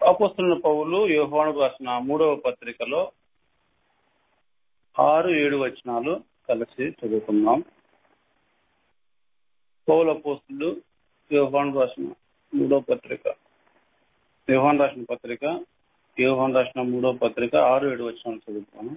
అపోస్తున్న పౌలు యోహాను రాసిన మూడవ పత్రికలో ఆరు ఏడు వచనాలు కలిసి చదువుకుందాం పౌల అపోస్తులు యోహాను రాసిన మూడో పత్రిక యోహాన్ రాసిన పత్రిక యోహాన్ రాసిన మూడో పత్రిక ఆరు ఏడు వచనాలు చదువుతాను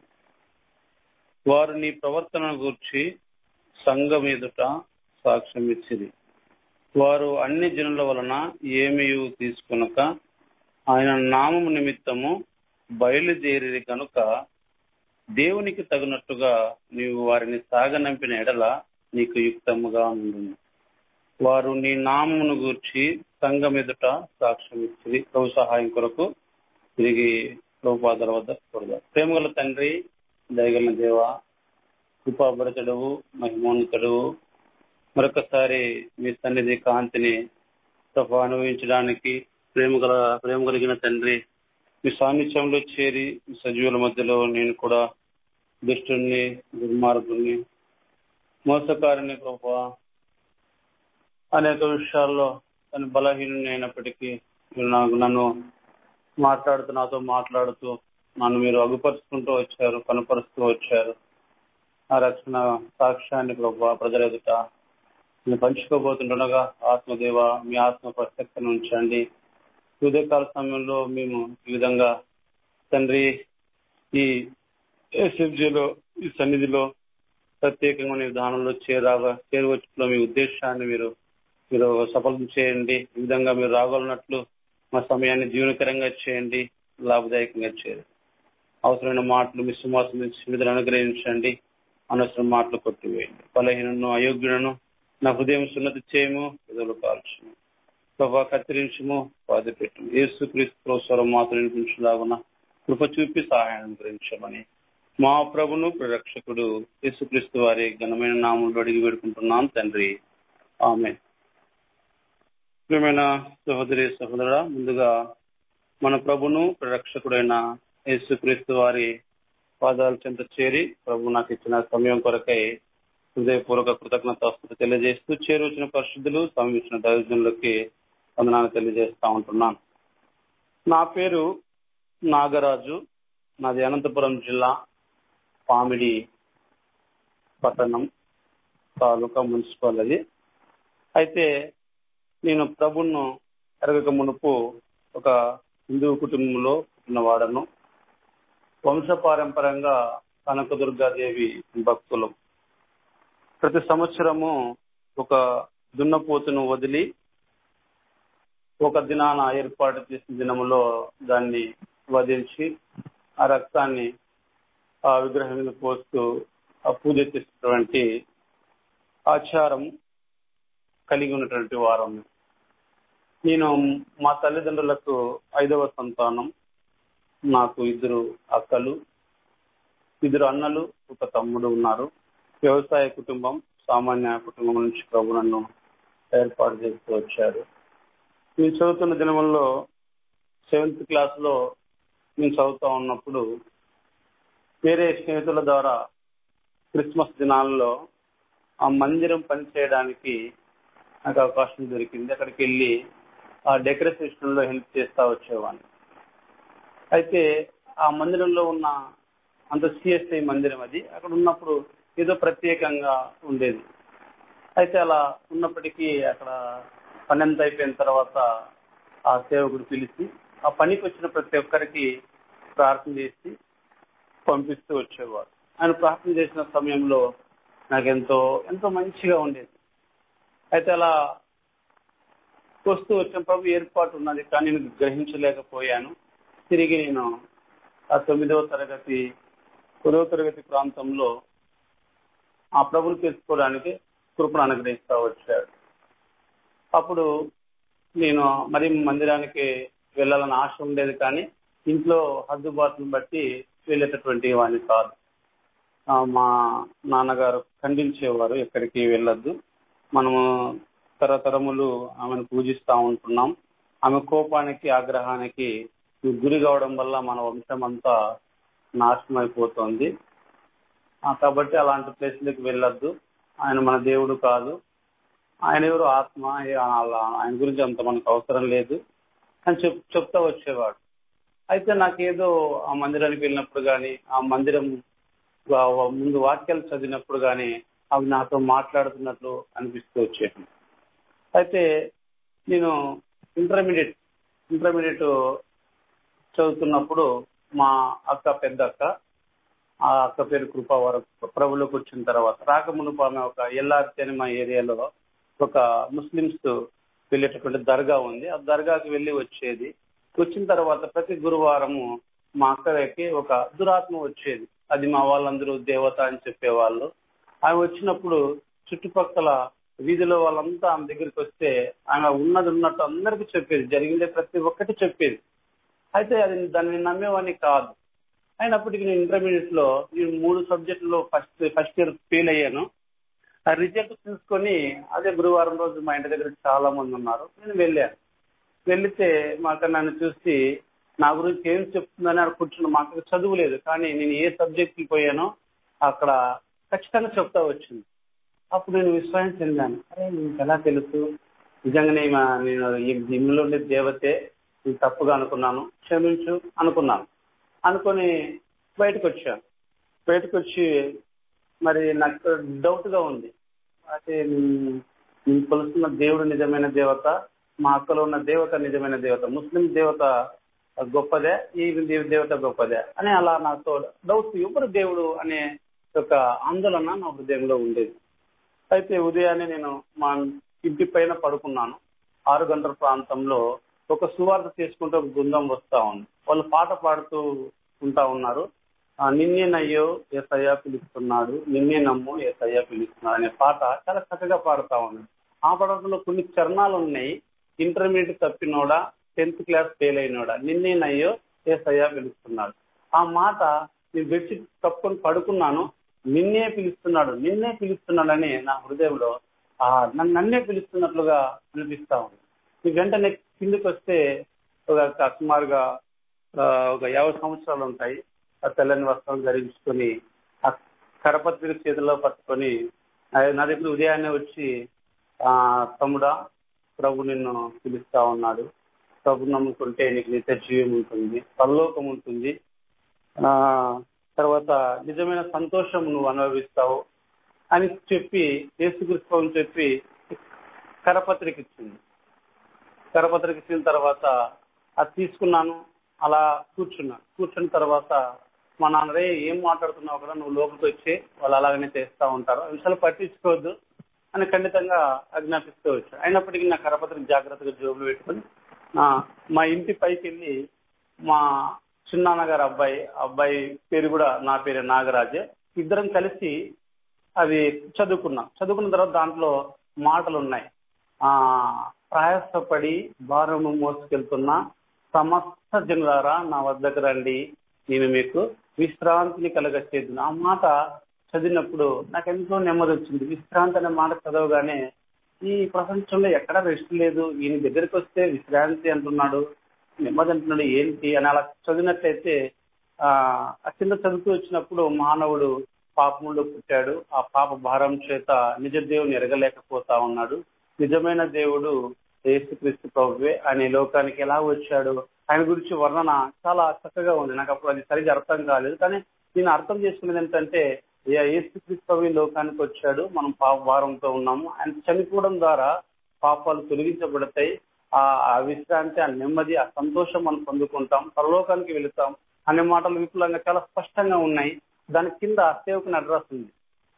వారు నీ ప్రవర్తన గురించి సంఘం ఎదుట సాక్ష్యం ఇచ్చిరి వారు అన్ని జనుల వలన ఏమీ తీసుకొనక ఆయన నామము నిమిత్తము బయలుదేరి కనుక దేవునికి తగినట్టుగా నీవు వారిని సాగనంపిన ఎడల నీకు యుక్తముగా ఉంటుంది వారు నీ నామమును గూర్చి సంఘం ఎదుట సాక్ష్యం ఇచ్చి ప్రభు సహాయం కొరకు తిరిగి ప్రభుపాదల వద్ద కూడదు ప్రేమగల తండ్రి దయగల దేవ కృపాభరతుడవు మహిమోన్నతుడవు మరొకసారి మీ సన్నిధి కాంతిని ప్రభు అనుభవించడానికి ప్రేమ గల ప్రేమ కలిగిన తండ్రి మీ సాన్నిధ్యంలో చేరి మీ సజీవుల మధ్యలో నేను కూడా దుష్టుణ్ణి దుర్మార్గుణ్ణి మోసకారిని ప్రభు అనేక విషయాల్లో తను బలహీనుని అయినప్పటికీ మీరు నాకు నన్ను మాట్లాడుతూ నాతో మాట్లాడుతూ నన్ను మీరు అగుపరుచుకుంటూ వచ్చారు కనపరుస్తూ వచ్చారు ఆ రక్షణ సాక్ష్యాన్ని ప్రభు ప్రజల ఎదుట నేను పంచుకోబోతుండగా ఆత్మదేవ మీ ఆత్మ ప్రసక్తిని ఉంచండి ఉదయకాల సమయంలో మేము ఈ విధంగా తండ్రి ఈ ఎస్ఎఫ్జిలో ఈ సన్నిధిలో ప్రత్యేకంగా మీ విధానంలో చేరాగా చేరువచ్చులో మీ ఉద్దేశాన్ని మీరు మీరు సఫలం చేయండి ఈ విధంగా మీరు రాగలనట్లు మా సమయాన్ని జీవనకరంగా చేయండి లాభదాయకంగా చేయండి అవసరమైన మాటలు మీ సుమాసం విధులు అనుగ్రహించండి అనవసరం మాటలు కొట్టివేయండి బలహీనను అయోగ్యులను నా హృదయం సున్నతి చేయము ఎదురు కాల్చుము ప్రభా కత్తిరించము బాధ పెట్టము ఏసు క్రీస్తు స్వరం మాత్రం వినిపించలాగున కృప చూపి సహాయం అనుగ్రహించమని మా ప్రభును ప్రరక్షకుడు యేసుక్రీస్తు వారి ఘనమైన నామంలో అడిగి పెడుకుంటున్నాం తండ్రి ఆమె ప్రియమైన సహోదరి సహోదర ముందుగా మన ప్రభును ప్రరక్షకుడైన యేసుక్రీస్తు వారి పాదాల చెంత చేరి ప్రభు నాకు ఇచ్చిన సమయం కొరకై హృదయపూర్వక కృతజ్ఞత తెలియజేస్తూ చేరువచ్చిన పరిశుద్ధులు సమీపించిన దైవజనులకి వందనాలు తెలియజేస్తా ఉంటున్నాను నా పేరు నాగరాజు నాది అనంతపురం జిల్లా పామిడి పట్టణం తాలూకా మున్సిపల్ అది అయితే నేను ప్రభును ఎరగక మునుపు ఒక హిందూ కుటుంబంలో పుట్టినవాడను వంశపారంపరంగా కనకదుర్గాదేవి భక్తులు ప్రతి సంవత్సరము ఒక దున్నపోతును వదిలి ఒక దినాన ఏర్పాటు చేసిన దినములో దాన్ని వధించి ఆ రక్తాన్ని ఆ విగ్రహం మీద పోస్తూ ఆ పూజ చేసేటువంటి ఆచారం కలిగి ఉన్నటువంటి వారం నేను మా తల్లిదండ్రులకు ఐదవ సంతానం నాకు ఇద్దరు అక్కలు ఇద్దరు అన్నలు ఒక తమ్ముడు ఉన్నారు వ్యవసాయ కుటుంబం సామాన్య కుటుంబం నుంచి ప్రభు నన్ను ఏర్పాటు చేస్తూ వచ్చారు నేను చదువుతున్న దినముల్లో సెవెంత్ క్లాస్ లో నేను చదువుతా ఉన్నప్పుడు వేరే స్నేహితుల ద్వారా క్రిస్మస్ దినాల్లో ఆ మందిరం పనిచేయడానికి నాకు అవకాశం దొరికింది అక్కడికి వెళ్ళి ఆ డెకరేషన్ లో హెల్ప్ చేస్తా వచ్చేవాడిని అయితే ఆ మందిరంలో ఉన్న అంత సిఎస్ఐ మందిరం అది అక్కడ ఉన్నప్పుడు ఏదో ప్రత్యేకంగా ఉండేది అయితే అలా ఉన్నప్పటికీ అక్కడ పని అంతా అయిపోయిన తర్వాత ఆ సేవకుడు పిలిచి ఆ పనికి వచ్చిన ప్రతి ఒక్కరికి ప్రార్థన చేసి పంపిస్తూ వచ్చేవారు ఆయన ప్రార్థన చేసిన సమయంలో నాకు ఎంతో ఎంతో మంచిగా ఉండేది అయితే అలా వస్తూ వచ్చిన ప్రభు ఏర్పాటు ఉన్నది కానీ నేను గ్రహించలేకపోయాను తిరిగి నేను ఆ తొమ్మిదవ తరగతి పదవ తరగతి ప్రాంతంలో ఆ ప్రభుని తెలుసుకోవడానికి కృపను అనుగ్రహిస్తూ వచ్చాడు అప్పుడు నేను మరి మందిరానికి వెళ్ళాలని ఆశ ఉండేది కానీ ఇంట్లో హద్దుబాటును బట్టి వెళ్ళేటటువంటి వాడిని కాదు మా నాన్నగారు ఖండించేవారు ఎక్కడికి వెళ్ళొద్దు మనము తరతరములు ఆమెను పూజిస్తా ఉంటున్నాం ఆమె కోపానికి ఆగ్రహానికి గురి కావడం వల్ల మన వంశం అంతా నాశనం అయిపోతుంది కాబట్టి అలాంటి ప్లేస్లకు వెళ్ళొద్దు ఆయన మన దేవుడు కాదు ఆయన ఎవరు ఆత్మ అలా ఆయన గురించి అంత మనకు అవసరం లేదు అని చెప్ చెప్తా వచ్చేవాడు అయితే నాకేదో ఆ మందిరానికి వెళ్ళినప్పుడు కానీ ఆ మందిరం వా- వా- ముందు వాక్యాలు చదివినప్పుడు కానీ అవి నాతో మాట్లాడుతున్నట్లు అనిపిస్తూ వచ్చేది అయితే నేను ఇంటర్మీడియట్ ఇంటర్మీడియట్ చదువుతున్నప్పుడు మా అక్క పెద్ద అక్క ఆ అక్క పేరు కృపావరం ప్రభులోకి వచ్చిన తర్వాత రాకమునుపు ఆమె ఒక ఎల్ఆర్సి అని మా ఏరియాలో ఒక ముస్లిమ్స్ వెళ్ళేటటువంటి దర్గా ఉంది ఆ దర్గాకి వెళ్ళి వచ్చేది వచ్చిన తర్వాత ప్రతి గురువారము మా అక్కకి ఒక దురాత్మ వచ్చేది అది మా వాళ్ళందరూ దేవత అని చెప్పేవాళ్ళు ఆమె వచ్చినప్పుడు చుట్టుపక్కల వీధిలో వాళ్ళంతా ఆమె దగ్గరికి వస్తే ఆమె ఉన్నది ఉన్నట్టు అందరికీ చెప్పేది జరిగిందే ప్రతి ఒక్కటి చెప్పేది అయితే అది దాన్ని నమ్మేవాడిని కాదు అయినప్పటికీ నేను ఇంటర్మీడియట్ లో ఈ మూడు సబ్జెక్టులో ఫస్ట్ ఫస్ట్ ఇయర్ ఫెయిల్ అయ్యాను ఆ రిజల్ట్ చూసుకొని అదే గురువారం రోజు మా ఇంటి దగ్గర చాలా మంది ఉన్నారు నేను వెళ్ళాను వెళ్తే మా అక్క నన్ను చూసి నా గురించి ఏం చెప్తుందని అక్కడ కూర్చున్న మా అక్కకి చదువు లేదు కానీ నేను ఏ సబ్జెక్ట్కి పోయానో అక్కడ ఖచ్చితంగా చెప్తా వచ్చింది అప్పుడు నేను విశ్వాసం చెందాను అరే నీకు ఎలా తెలుసు నిజంగానే మా- నేను ఈ జిమ్లో ఉండే దేవతే నేను తప్పుగా అనుకున్నాను క్షమించు అనుకున్నాను అనుకొని బయటకు వచ్చాను బయటకు వచ్చి మరి నాకు డౌట్ గా ఉంది అయితే నీ- నేను కొలుస్తున్న దేవుడు నిజమైన దేవత మా అక్కలో ఉన్న దేవత నిజమైన దేవత ముస్లిం దేవత గొప్పదే ఈ దేవ- దేవత గొప్పదే అని అలా నాతో డౌట్ ఎవరు దేవుడు అనే ఒక ఆందోళన నా హృదయంలో ఉండేది అయితే ఉదయాన్నే నేను మా ఇంటి పైన పడుకున్నాను ఆరు గంటల ప్రాంతంలో ఒక సువార్త చేసుకుంటూ ఒక బృందం వస్తా ఉంది వాళ్ళు పాట పాడుతూ ఉంటా ఉన్నారు ఆ, నిన్నేనయ్యో ఏసయ్యా పిలుస్తున్నాడు నిన్నే నమ్ము ఏసయ్యా పిలుస్తున్నాడు అనే పాట చాలా చక్కగా పాడుతా ఉంది ఆ పాటలో కొన్ని చరణాలు ఉన్నాయి ఇంటర్మీడియట్ తప్పినోడా టెన్త్ క్లాస్ ఫెయిల్ అయినోడా నిన్నేనయ్యో ఏసయ్యా పిలుస్తున్నాడు ఆ మాట నేను బెడ్షీట్ కప్పుకొని పడుకున్నాను నిన్నే పిలుస్తున్నాడు నిన్నే పిలుస్తున్నాడని నా హృదయంలో ఆ నన్ను నన్నే పిలుస్తున్నట్లుగా అనిపిస్తా ఉంది ఈ వెంటనే కిందికి వస్తే ఒక సుమారుగా ఆ, ఒక యాభై సంవత్సరాలు ఉంటాయి ఆ తెల్లని వస్త్రం ధరించుకొని ఆ కరపత్రిక చేతిలో పట్టుకొని ఆ, నా దగ్గర ఉదయాన్నే వచ్చి ఆ తమ్ముడా ప్రభు నిన్ను పిలుస్తా ఉన్నాడు ప్రభు నమ్ముకుంటే నీకు నిత్య జీవం ఉంటుంది పరలోకం ఉంటుంది ఆ తర్వాత నిజమైన సంతోషం నువ్వు అనుభవిస్తావు అని చెప్పి యేసుక్రీస్తు అని చెప్పి కరపత్రిక ఇచ్చింది కరపత్రిక ఇచ్చిన తర్వాత అది తీసుకున్నాను అలా కూర్చున్నా కూర్చున్న తర్వాత మా నాన్న రే ఏం మాట్లాడుతున్నావు కదా నువ్వు లోపలికి వచ్చి వాళ్ళు అలాగనే చేస్తా ఉంటారు ఆ విషయాలు పట్టించుకోవద్దు అని ఖండితంగా ఆజ్ఞాపిస్తూ వచ్చాను అయినప్పటికీ నా కరపత్రిక జాగ్రత్తగా జోబులు పెట్టుకొని ఆ, మా ఇంటి పైకి వెళ్ళి మా చిన్నాన్నగారు అబ్బాయి ఆ అబ్బాయి పేరు కూడా నా పేరు నాగరాజే ఇద్దరం కలిసి అది చదువుకున్నాం చదువుకున్న తర్వాత దాంట్లో మాటలు ఉన్నాయి ఆ ప్రయాసపడి భారము మోసుకెళ్తున్న సమస్త జనులారా నా వద్దకు రండి నేను మీకు విశ్రాంతిని కలగచ్చేది ఆ మాట చదివినప్పుడు నాకు ఎంతో నెమ్మది వచ్చింది విశ్రాంతి అనే మాట చదవగానే ఈ ప్రపంచంలో ఎక్కడ రెస్ట్ లేదు ఈయన దగ్గరికి వస్తే విశ్రాంతి అంటున్నాడు నెమ్మది అంటున్నాడు ఏంటి అని అలా చదివినట్లయితే ఆ ఆ కింద చదువుతూ వచ్చినప్పుడు మానవుడు పాపములో పుట్టాడు ఆ పాప భారం చేత నిజ దేవుని ఎరగలేకపోతా ఉన్నాడు నిజమైన దేవుడు యేసుక్రీస్తు ప్రభువే ఆయన ఈ లోకానికి ఎలా వచ్చాడు ఆయన గురించి వర్ణన చాలా చక్కగా ఉంది నాకు అప్పుడు అది సరిగ్గా అర్థం కాలేదు కానీ నేను అర్థం చేసుకునేది ఏంటంటే ఏ యేసుక్రీస్తు ప్రభు ఈ లోకానికి వచ్చాడు మనం పాప భారంతో ఉన్నాము ఆయన చనిపోవడం ద్వారా పాపాలు తొలగించబడతాయి ఆ ఆ విశ్రాంతి ఆ నెమ్మది ఆ సంతోషం మనం పొందుకుంటాం పరలోకానికి వెళుతాం అనే మాటలు విపులంగా చాలా స్పష్టంగా ఉన్నాయి దాని కింద సేవకుని అడ్రస్ ఉంది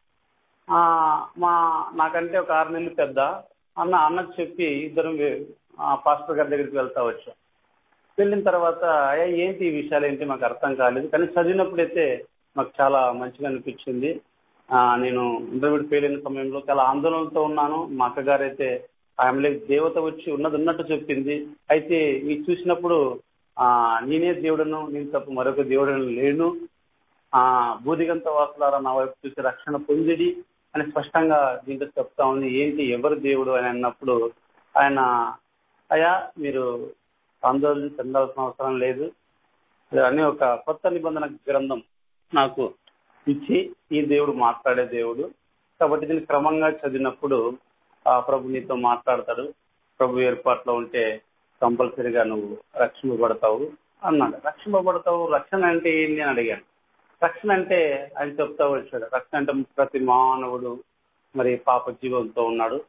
ఆ మా నాకంటే ఒక ఆరు నెలలు పెద్ద అన్న అన్నకు చెప్పి ఇద్దరం వే- ఆ పాస్టర్ గారి దగ్గరికి వెళ్తా వచ్చాం వెళ్ళిన తర్వాత అయ్యా ఏంటి ఈ విషయాలు ఏంటి మాకు అర్థం కాలేదు కానీ చదివినప్పుడైతే మాకు చాలా మంచిగా అనిపించింది ఆ నేను ఇంటర్మీడియట్ ఫెయిల్ అయిన సమయంలో చాలా ఆందోళనతో ఉన్నాను మా అక్కగారు అయితే ఆమె దేవత వచ్చి ఉన్నది ఉన్నట్టు చెప్పింది అయితే ఇది చూసినప్పుడు ఆ నేనే దేవుడను నేను తప్ప మరొక దేవుడను లేను ఆ బూదిగంత వాసులారా నా వైపు చూసి రక్షణ పొందిడి అని స్పష్టంగా దీంట్లో చెప్తా ఉంది ఏంటి ఎవరు దేవుడు అని అన్నప్పుడు ఆయన అయ్యా మీరు ఆందోళన చెందాల్సిన అవసరం లేదు అని ఒక కొత్త నిబంధన గ్రంథం నాకు ఇచ్చి ఈ దేవుడు మాట్లాడే దేవుడు కాబట్టి దీన్ని క్రమంగా చదివినప్పుడు ఆ ప్రభు నీతో మాట్లాడతాడు ప్రభు ఏర్పాట్లో ఉంటే కంపల్సరీగా నువ్వు రక్షింపబడతావు అన్నాడు రక్షింపబడతావు రక్షణ అంటే ఏంటి అని అడిగాను రక్షణ అంటే ఆయన చెప్తా వచ్చాడు రక్షణ అంటే ప్రతి మానవుడు మరి పాప జీవంతో ఉన్నాడు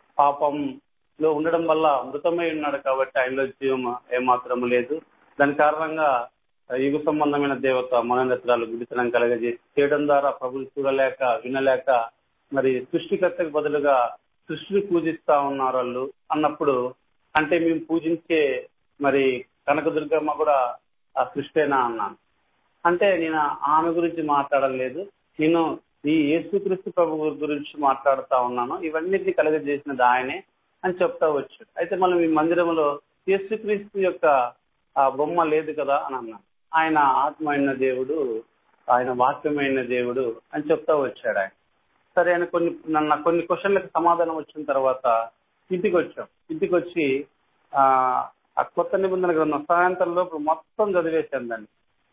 పాపంలో ఉండడం వల్ల మృతమై ఉన్నాడు కాబట్టి ఆయనలో జీవం ఏమాత్రం లేదు దాని కారణంగా యుగ సంబంధమైన దేవత మనోనేత్రాలు గుడితనం కలగజేసి చేయడం ద్వారా ప్రభుని చూడలేక వినలేక మరి సృష్టికర్తకు బదులుగా సృష్టిని పూజిస్తా ఉన్నారు వాళ్ళు అన్నప్పుడు అంటే మేము పూజించే మరి కనకదుర్గమ్మ కూడా ఆ సృష్టేనా అన్నాను అంటే నేను ఆమె గురించి మాట్లాడలేదు నేను ఈ యేసుక్రీస్తు ప్రభు గురించి మాట్లాడుతా ఉన్నాను ఇవన్నిటిని కలగజేసినది ఆయనే అని చెప్తా వచ్చాడు అయితే మనం ఈ మందిరంలో యేసుక్రీస్తు యొక్క ఆ బొమ్మ లేదు కదా అని అన్నాను ఆయన ఆత్మైన దేవుడు ఆయన వాక్యమైన దేవుడు అని చెప్తా వచ్చాడు ఆయన సరే ఆయన కొన్ని నన్ను కొన్ని క్వశ్చన్లకు సమాధానం వచ్చిన తర్వాత ఇంటికి వచ్చాం ఇంటికి వచ్చి ఆ ఆ కొత్త నిబంధన గ్రంథం సాయంత్రం లోపు మొత్తం చదివేశాను దాన్ని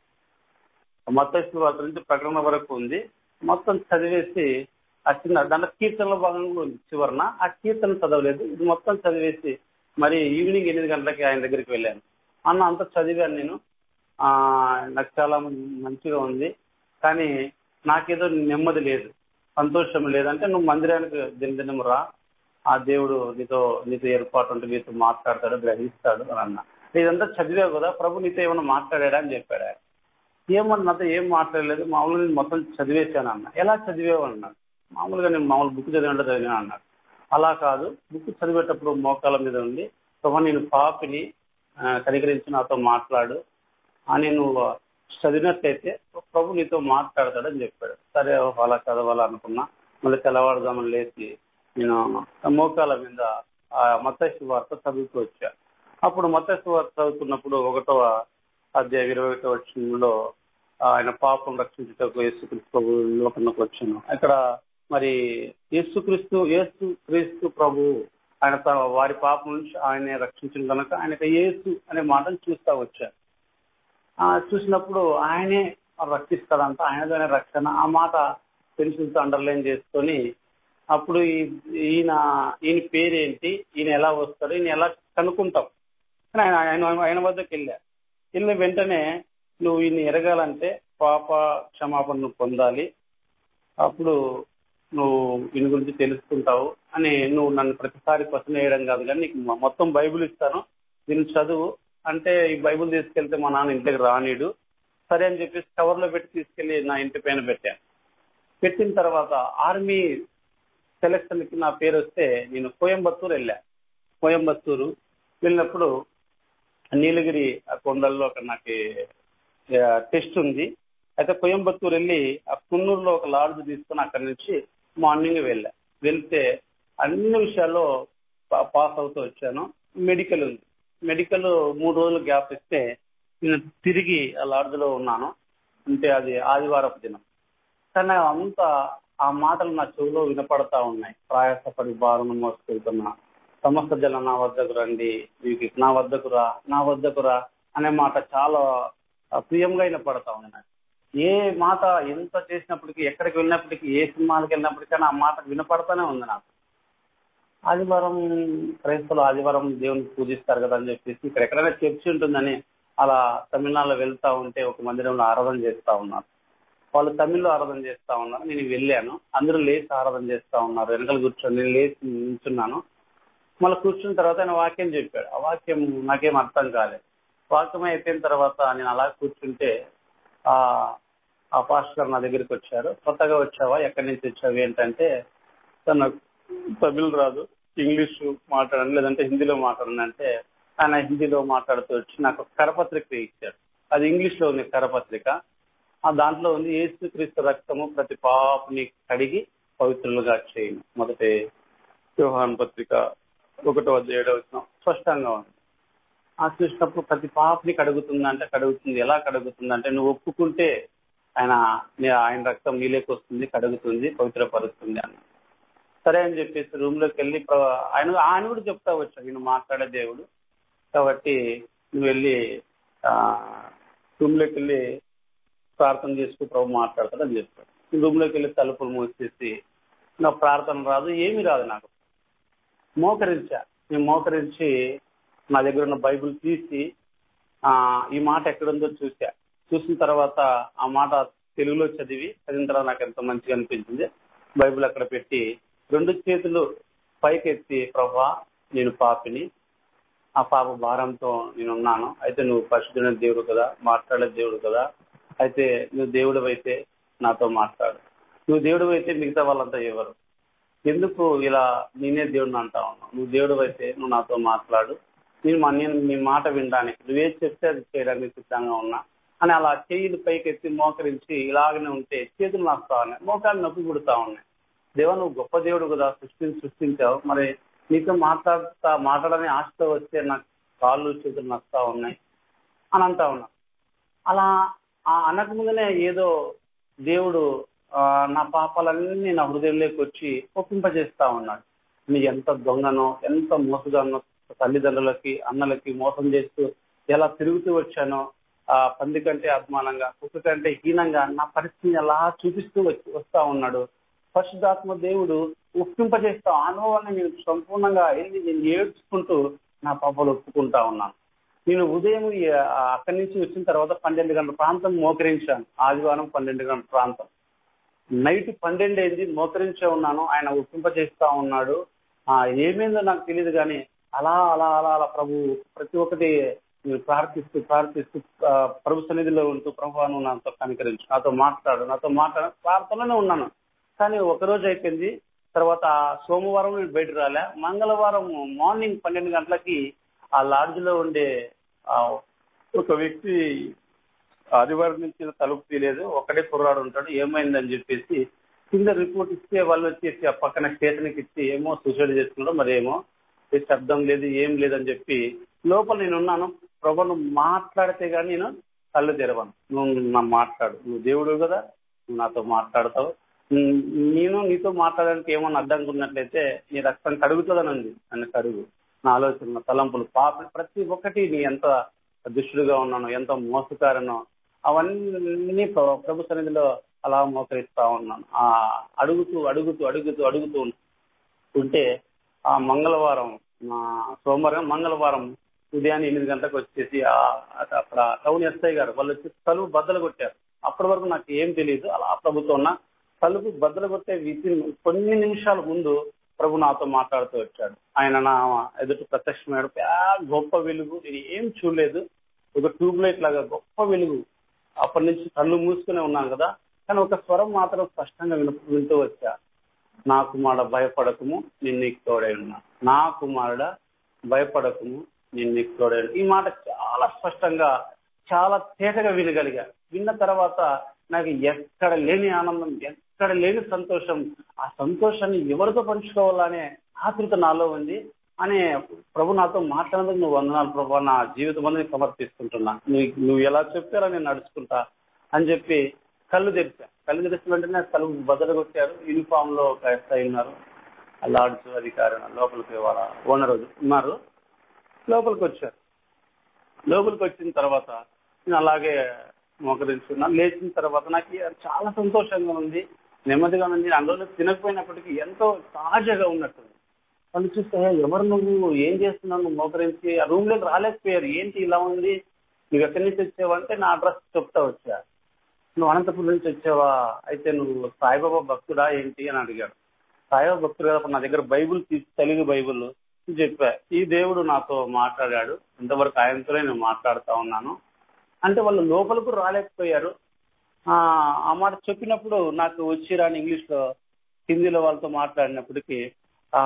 మొత్తం వార్త నుంచి ప్రకటన వరకు ఉంది మొత్తం చదివేసి ఆ చిన్న దాంట్లో కీర్తనలో భాగంగా కూడా ఉంది చివరన ఆ కీర్తన చదవలేదు ఇది మొత్తం చదివేసి మరి ఈవినింగ్ ఎనిమిది గంటలకి ఆయన దగ్గరికి వెళ్ళాను అన్న అంత చదివాను నేను ఆ నాకు చాలా మంచిగా ఉంది కానీ నాకేదో నెమ్మది లేదు సంతోషం లేదంటే నువ్వు మందిరానికి దినదినం రా ఆ దేవుడు నీతో నీతో ఏర్పాటు ఉంటే నీతో మాట్లాడతాడు గ్రహిస్తాడు అని అన్న ఇదంతా చదివావు కదా ప్రభు నీతో ఏమైనా మాట్లాడా అని చెప్పాడు ఆయన ఏమన్నా నాతో ఏం మాట్లాడలేదు మామూలుగా నేను మొత్తం చదివేశాను అన్న ఎలా చదివేవు అన్నాడు మామూలుగా నేను మామూలు బుక్ చదివినట్టు చదివాను అన్నాడు అలా కాదు బుక్ చదివేటప్పుడు మోకాల మీద ఉండి ప్రభు నేను పాపిని కనికరించి నాతో మాట్లాడు అని నువ్వు చదివినట్లయితే ప్రభు నీతో మాట్లాడతాడని చెప్పాడు సరే అలా చదవాలనుకున్నా మళ్ళీ తెల్లవారుదామని లేచి నేను మోకాల మీద ఆ మత్స్య వార్త చదువుతూ వచ్చా అప్పుడు మత్స్య వార్త చదువుతున్నప్పుడు ఒకటవ అధ్యాయ ఇరవై ఒకటో వచ్చంలో ఆయన పాపం రక్షించుటకు యేసుక్రీస్తు ప్రభు లోకంలోకి వచ్చాను ఇక్కడ మరి యేసుక్రీస్తు యేసు క్రీస్తు ప్రభు ఆయన వారి పాపం నుంచి ఆయనే రక్షించిన కనుక ఆయనకి యేసు అనే మాటను చూస్తా వచ్చారు చూసినప్పుడు ఆయనే రక్షిస్తాడంట ఆయనతోనే రక్షణ ఆ మాట పెన్సిల్తో అండర్లైన్ చేసుకొని అప్పుడు ఈయన ఈయన పేరేంటి ఈయన ఎలా వస్తాడు ఈయన ఎలా కనుక్కుంటాం కానీ ఆయన ఆయన ఆయన వద్దకు వెళ్ళా వెళ్ళిన వెంటనే నువ్వు ఈయన ఎరగాలంటే పాప క్షమాపణను పొందాలి అప్పుడు నువ్వు ఈయన గురించి తెలుసుకుంటావు అని నువ్వు నన్ను ప్రతిసారి క్వశ్చన్ వేయడం కాదు కానీ నీకు మొత్తం బైబుల్ ఇస్తాను దీన్ని చదువు అంటే ఈ బైబుల్ తీసుకెళ్తే మా నాన్న ఇంటికి రానీడు సరే అని చెప్పేసి కవర్లో పెట్టి తీసుకెళ్లి నా ఇంటి పైన పెట్టాను పెట్టిన తర్వాత ఆర్మీ సెలక్షన్కి నా పేరు వస్తే నేను కోయంబత్తూరు వెళ్ళా కోయంబత్తూరు వెళ్ళినప్పుడు నీలగిరి ఆ కొండల్లో అక్కడ నాకు టెస్ట్ ఉంది అయితే కోయంబత్తూరు వెళ్ళి ఆ కున్నూరులో ఒక లాడ్జ్ తీసుకుని అక్కడి నుంచి మార్నింగ్ వెళ్ళా వెళ్తే అన్ని విషయాల్లో పాస్ అవుతూ వచ్చాను మెడికల్ ఉంది మెడికల్ మూడు రోజులు గ్యాప్ ఇస్తే నేను తిరిగి ఆ లాడ్జ్లో ఉన్నాను అంటే అది ఆదివారపు దినం కానీ అంతా ఆ మాటలు నా చెవిలో వినపడతా ఉన్నాయి ప్రయాసపడి భారం మోసుకెళ్తున్నా సమస్త జల నా వద్దకు రండి మీకు నా వద్దకు రా నా వద్దకు రా అనే మాట చాలా ప్రియంగా వినపడతా ఉన్నాయి ఏ మాట ఎంత చేసినప్పటికీ ఎక్కడికి వెళ్ళినప్పటికీ ఏ సినిమాలకు వెళ్ళినప్పటికీ ఆ మాట వినపడతానే ఉంది నాకు ఆదివారం క్రైస్తవులు ఆదివారం దేవుని పూజిస్తారు కదా అని చెప్పేసి ఇక్కడ ఎక్కడైనా చర్చి ఉంటుందని అలా తమిళనాడులో వెళ్తా ఉంటే ఒక మందిరంలో ఆరాధన చేస్తా ఉన్నారు వాళ్ళు తమిళ్లో ఆరాధన చేస్తా ఉన్నారు నేను వెళ్ళాను అందరూ లేచి ఆరాధన చేస్తా ఉన్నారు వెనకాల కూర్చొని నేను లేచి నిల్చున్నాను మళ్ళీ కూర్చున్న తర్వాత ఆయన వాక్యం చెప్పాడు ఆ వాక్యం నాకేం అర్థం కాలేదు వాక్యం అయిపోయిన తర్వాత నేను అలా కూర్చుంటే ఆ ఆ పాస్టర్ గారు నా దగ్గరికి వచ్చారు కొత్తగా వచ్చావా ఎక్కడి నుంచి వచ్చావు ఏంటంటే నాకు తమిళ్ రాదు ఇంగ్లీష్ మాట్లాడండి లేదంటే హిందీలో మాట్లాడండి అంటే ఆయన హిందీలో మాట్లాడుతూ వచ్చి నాకు కరపత్రిక ఇచ్చాడు అది ఇంగ్లీష్ లో ఉంది కరపత్రిక ఆ దాంట్లో ఉంది ఏసు క్రీస్తు రక్తము ప్రతి పాపని కడిగి పవిత్రులుగా చేయను మొదటి వ్యూహాన్ పత్రిక ఒకటో ఏడవ స్పష్టంగా ఉంది ఆ చూసినప్పుడు ప్రతి పాపని కడుగుతుంది అంటే కడుగుతుంది ఎలా కడుగుతుంది అంటే నువ్వు ఒప్పుకుంటే ఆయన ఆయన రక్తం నీలోకి వస్తుంది కడుగుతుంది పవిత్రపరుస్తుంది అన్న సరే అని చెప్పేసి రూమ్ లోకి వెళ్ళి ఆయన ఆయన కూడా చెప్తా వచ్చాడు నేను మాట్లాడే దేవుడు కాబట్టి నువ్వు వెళ్ళి రూమ్ లోకి వెళ్ళి ప్రార్థన చేసుకు ప్రభు మాట్లాడతాడు అని చెప్పాడు రూమ్ లోకి వెళ్ళి తలుపులు మూసేసి నాకు ప్రార్థన రాదు ఏమీ రాదు నాకు మోకరించా నేను మోకరించి నా దగ్గర ఉన్న బైబిల్ తీసి ఆ ఈ మాట ఎక్కడుందో చూసా చూసిన తర్వాత ఆ మాట తెలుగులో చదివి చదివిన తర్వాత నాకు ఎంతో మంచిగా అనిపించింది బైబిల్ అక్కడ పెట్టి రెండు చేతులు పైకెత్తి ప్రభా నేను పాపిని ఆ పాప భారంతో నేను ఉన్నాను అయితే నువ్వు పరిశుద్ధమైన దేవుడు కదా మాట్లాడే దేవుడు కదా అయితే నువ్వు దేవుడు అయితే నాతో మాట్లాడు నువ్వు దేవుడు అయితే మిగతా వాళ్ళంతా ఎవరు ఎందుకు ఇలా నేనే దేవుడిని అంటా ఉన్నావు నువ్వు దేవుడు అయితే నువ్వు నాతో మాట్లాడు నేను మా నేను నీ మాట వినడానికి నువ్వేం చెప్తే అది చేయడానికి సిద్ధంగా ఉన్నా అని అలా చేయిలు పైకెత్తి మోకరించి ఇలాగనే ఉంటే చేతులు నొస్తా ఉన్నాయి మోకాలు నొప్పి పుడుతా ఉన్నాయి దేవా నువ్వు గొప్ప దేవుడు కదా సృష్టిని సృష్టించావు మరి నీతో మాట్లాడుతా మాట్లాడని ఆశతో వస్తే నాకు కాళ్ళు చేతులు నొస్తా ఉన్నాయి అని అంటా ఉన్నా అలా ఆ అనక ముందునే ఏదో దేవుడు ఆ, నా పాపాలన్నీ నా హృదయంలోకి వచ్చి ఒప్పింపజేస్తా ఉన్నాడు నీ ఎంత దొంగనో ఎంత మోసగానో తల్లిదండ్రులకి అన్నలకి మోసం చేస్తూ ఎలా తిరుగుతూ వచ్చానో ఆ పంది కంటే అభిమానంగా కుక్క కంటే హీనంగా నా పరిస్థితిని ఎలా చూపిస్తూ వచ్చి వస్తా ఉన్నాడు పరిశుద్ధాత్మ దేవుడు ఒప్పింపజేస్తా అనుభవాన్ని నేను సంపూర్ణంగా వెళ్ళి నేను ఏడ్చుకుంటూ నా పాపాలు ఒప్పుకుంటా ఉన్నాను నేను ఉదయం ఈ, ఆ, అక్కడి నుంచి వచ్చిన తర్వాత పన్నెండు గంటల ప్రాంతం మోకరించాను ఆదివారం పన్నెండు గంటల ప్రాంతం నైట్ పన్నెండు అయింది మోకరించే ఉన్నాను ఆయన ఒప్పింపజేస్తా ఉన్నాడు ఆ ఏమైందో నాకు తెలియదు కానీ అలా అలా అలా అలా ప్రభు ప్రతి ఒక్కటి నేను ప్రార్థిస్తూ ప్రార్థిస్తూ ఆ, ప్రభు సన్నిధిలో ఉంటూ ప్రభు నువ్వు నాతో కనికరించు నాతో మాట్లాడు నాతో మాట్లాడు ప్రార్థనలోనే ఉన్నాను కానీ ఒక రోజు అయిపోయింది తర్వాత ఆ సోమవారం నేను బయట రాలే మంగళవారం మార్నింగ్ పన్నెండు గంటలకి ఆ లాడ్జ్ లో ఉండే ఆ, ఒక వ్యక్తి ఆదివారం నుంచి తలుపు తీయలేదు ఒకటే కుర్రాడు ఉంటాడు ఏమైందని చెప్పేసి కింద రిపోర్ట్ ఇస్తే వాళ్ళు వచ్చేసి ఆ పక్కన స్టేషన్కి ఇచ్చి ఏమో సూసైడ్ చేసుకున్నాడో మరి ఏమో ఏ శబ్దం లేదు ఏం లేదని చెప్పి లోపల నేను ఉన్నాను ప్రభు నువ్వు మాట్లాడితే కానీ నేను కళ్ళు తెరవను నువ్వు నా మాట్లాడు నువ్వు దేవుడు కదా నువ్వు నాతో మాట్లాడతావు ఉమ్, నేను నీతో మాట్లాడడానికి ఏమన్నా అడ్డంగా ఉన్నట్లయితే నీ రక్తం కడుగుతుందని ఉంది నన్ను కడుగు నా ఆలోచన నా తలంపులు పాప ప్రతి ఒక్కటి నీ ఎంత దుష్టుడుగా ఉన్నాను ఎంత మోసకారనో అవన్నీ ప్ర- ప్రభు సన్నిధిలో అలా మోకరిస్తా ఉన్నాను ఆ అడుగుతూ అడుగుతూ అడుగుతూ అడుగుతూ ఉంటే ఆ మంగళవారం ఆ, సోమవారం మంగళవారం ఉదయాన్నే ఎనిమిది గంటలకు వచ్చేసి ఆ అట- అక్కడ టౌన్ ఎస్ఐ గారు వాళ్ళు వచ్చి తలుపు బద్దలు కొట్టారు అప్పటి వరకు నాకు ఏం తెలియదు అలా ప్రభుత్వం ఉన్న తలుపు బద్దలు కొట్టే వితిన్ కొన్ని నిమిషాల ముందు ప్రభు నాతో మాట్లాడుతూ వచ్చాడు ఆయన నా ఎదుటి ప్రత్యక్షమయ్యాడు పెద్ద గొప్ప వెలుగు నేను ఏం చూడలేదు ఒక ట్యూబ్ లైట్ లాగా గొప్ప వెలుగు అప్పటి నుంచి కళ్ళు మూసుకునే ఉన్నాను కదా కానీ ఒక స్వరం మాత్రం స్పష్టంగా విను వింటూ వచ్చా నా కుమారుడ భయపడకము నేను నీకు తోడై ఉన్నా నా కుమారుడ భయపడకము నేను నీకు తోడై ఉన్నా. ఈ మాట చాలా స్పష్టంగా చాలా తేటగా వినగలిగా విన్న తర్వాత నాకు ఎక్కడ లేని ఆనందం ఎక్కడ లేని సంతోషం ఆ సంతోషాన్ని ఎవరితో పంచుకోవాలనే ఆతృత నాలో ఉంది అనే ప్రభు నాతో మాట్లాడేందుకు నువ్వు వందనాలు ప్రభు నా జీవితం అనేది సమర్పిస్తుంటున్నా నువ్వు నువ్వు ఎలా చెప్పారో నేను నడుచుకుంటా అని చెప్పి కళ్ళు తెరిచా కళ్ళు తెరిచిన వెంటనే కళ్ళు బద్దలు కొట్టారు యూనిఫామ్ లో ఒక ఎస్ఐ ఉన్నారు ఆ లాడ్జ్ అధికారి లోపలికి వాళ్ళ ఓనర్ ఉన్నారు లోపలికి వచ్చారు లోపలికి వచ్చిన తర్వాత నేను అలాగే మోకరించుకున్నాను లేచిన తర్వాత నాకు చాలా సంతోషంగా ఉంది నెమ్మదిగా ఉంది అందులో తినకపోయినప్పటికీ ఎంతో తాజాగా ఉన్నట్టుంది వాళ్ళు చూస్తే ఎవరు నువ్వు ఏం చేస్తున్నావు నువ్వు మోకరించి ఆ రూమ్ లోకి రాలేకపోయారు ఏంటి ఇలా ఉంది నువ్వు ఎక్కడి నుంచి వచ్చావంటే నా అడ్రస్ చెప్తా వచ్చా నువ్వు అనంతపురం నుంచి వచ్చావా అయితే నువ్వు సాయిబాబా భక్తుడా ఏంటి అని అడిగాడు సాయిబాబా భక్తుడు కదా నా దగ్గర బైబుల్ తీసి తెలుగు బైబుల్ చెప్పా ఈ దేవుడు నాతో మాట్లాడాడు ఇంతవరకు ఆయనతోనే నేను మాట్లాడుతా ఉన్నాను అంటే వాళ్ళు లోపలకు రాలేకపోయారు ఆ ఆ మాట చెప్పినప్పుడు నాకు వచ్చి రాని ఇంగ్లీష్ లో హిందీలో వాళ్ళతో మాట్లాడినప్పటికీ ఆ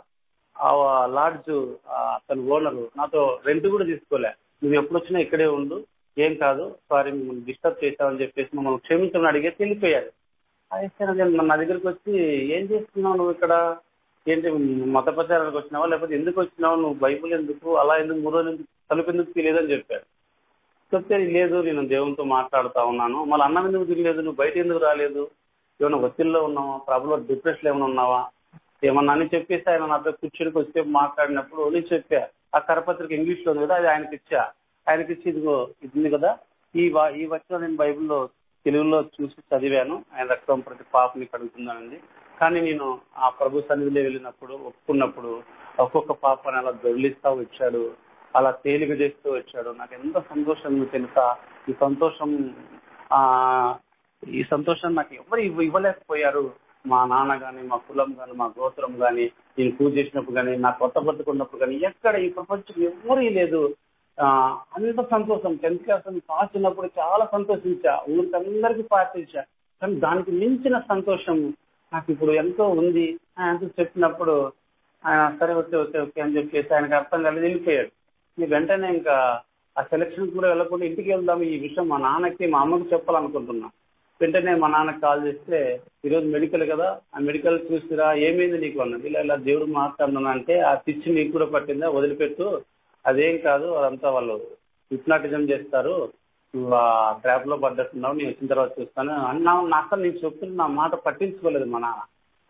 ఆ లాడ్జ్ అతని ఓనరు నాతో రెంట్ కూడా తీసుకోలే నువ్వు ఎప్పుడు వచ్చినా ఇక్కడే ఉండు ఏం కాదు సారీ మిమ్మల్ని డిస్టర్బ్ చేశామని చెప్పేసి మమ్మల్ని క్షమించమని అడిగే వెళ్ళిపోయారు అయితే నేను నా దగ్గరికి వచ్చి ఏం చేస్తున్నావు నువ్వు ఇక్కడ ఏంటి మత ప్రచారానికి వచ్చినావా లేకపోతే ఎందుకు వచ్చినావు నువ్వు బైబుల్ ఎందుకు అలా ఎందుకు మూడు రోజులు ఎందుకు తలుపు ఎందుకు తెలియదని చెప్పారు చెప్తే లేదు నేను దేవునితో మాట్లాడుతా ఉన్నాను మళ్ళీ అన్నం ఎందుకు తినలేదు నువ్వు బయట ఎందుకు రాలేదు ఏమైనా ఒత్తిడిలో ఉన్నావా ప్రాబ్లం డిప్రెషన్ ఏమైనా ఉన్నావా ఏమన్నా అని చెప్పేసి ఆయన నాతో కూర్చొని వచ్చి మాట్లాడినప్పుడు నేను చెప్పా ఆ కరపత్రిక ఇంగ్లీష్ లో ఉంది కదా అది ఆయనకి ఇచ్చా ఆయనకి ఇచ్చి ఇదిగో ఇది ఉంది కదా ఈ వా- ఈ వచ్చిన నేను బైబిల్లో తెలుగులో చూసి చదివాను ఆయన రక్తం ప్రతి పాపని కడుగుతుందనండి కానీ నేను ఆ ప్రభు సన్నిధిలో వెళ్ళినప్పుడు ఒప్పుకున్నప్పుడు ఒక్కొక్క పాపని అలా దొరిలిస్తా వచ్చాడు అలా తేలిక చేస్తూ వచ్చాడు నాకు ఎంత సంతోషం మీకు తెలుసా ఈ సంతోషం ఆ ఈ సంతోషం నాకు ఎవరు ఇవ్వ ఇవ్వలేకపోయారు మా నాన్న కానీ మా కులం కానీ మా గోత్రం కానీ నేను పూజ చేసినప్పుడు కానీ నా కొత్త బతుకున్నప్పుడు కానీ ఎక్కడ ఈ ప్రపంచం ఎవరు లేదు ఆ, అంత సంతోషం టెన్త్ క్లాస్ పాస్ ఉన్నప్పుడు చాలా సంతోషించా ఊరికి అందరికీ పాటించా కానీ దానికి మించిన సంతోషం నాకు ఇప్పుడు ఎంతో ఉంది ఆయన ఎంతో చెప్పినప్పుడు ఆయన సరే ఓకే ఓకే ఓకే అని చెప్పేసి ఆయనకు అర్థం కలిగి వెళ్ళిపోయాడు ఈ వెంటనే ఇంకా ఆ సెలక్షన్ కూడా వెళ్ళకుండా ఇంటికి వెళ్దాం ఈ విషయం మా నాన్నకి మా అమ్మకి చెప్పాలనుకుంటున్నా వెంటనే మా నాన్నకి కాల్ చేస్తే ఈరోజు మెడికల్ కదా ఆ మెడికల్ చూసిరా ఏమైంది నీకు అన్నది ఇలా ఇలా దేవుడు మాట్లాడుతున్నా అంటే ఆ పిచ్చి నీకు కూడా పట్టిందా వదిలిపెట్టు అదేం కాదు అదంతా వాళ్ళు హిప్నాటిజం చేస్తారు నువ్వు ఆ ట్రాప్ లో పడ్డట్టున్నావు నేను వచ్చిన తర్వాత చూస్తాను అన్నా నా అసలు నేను చెప్తున్న నా మాట పట్టించుకోలేదు మా నాన్న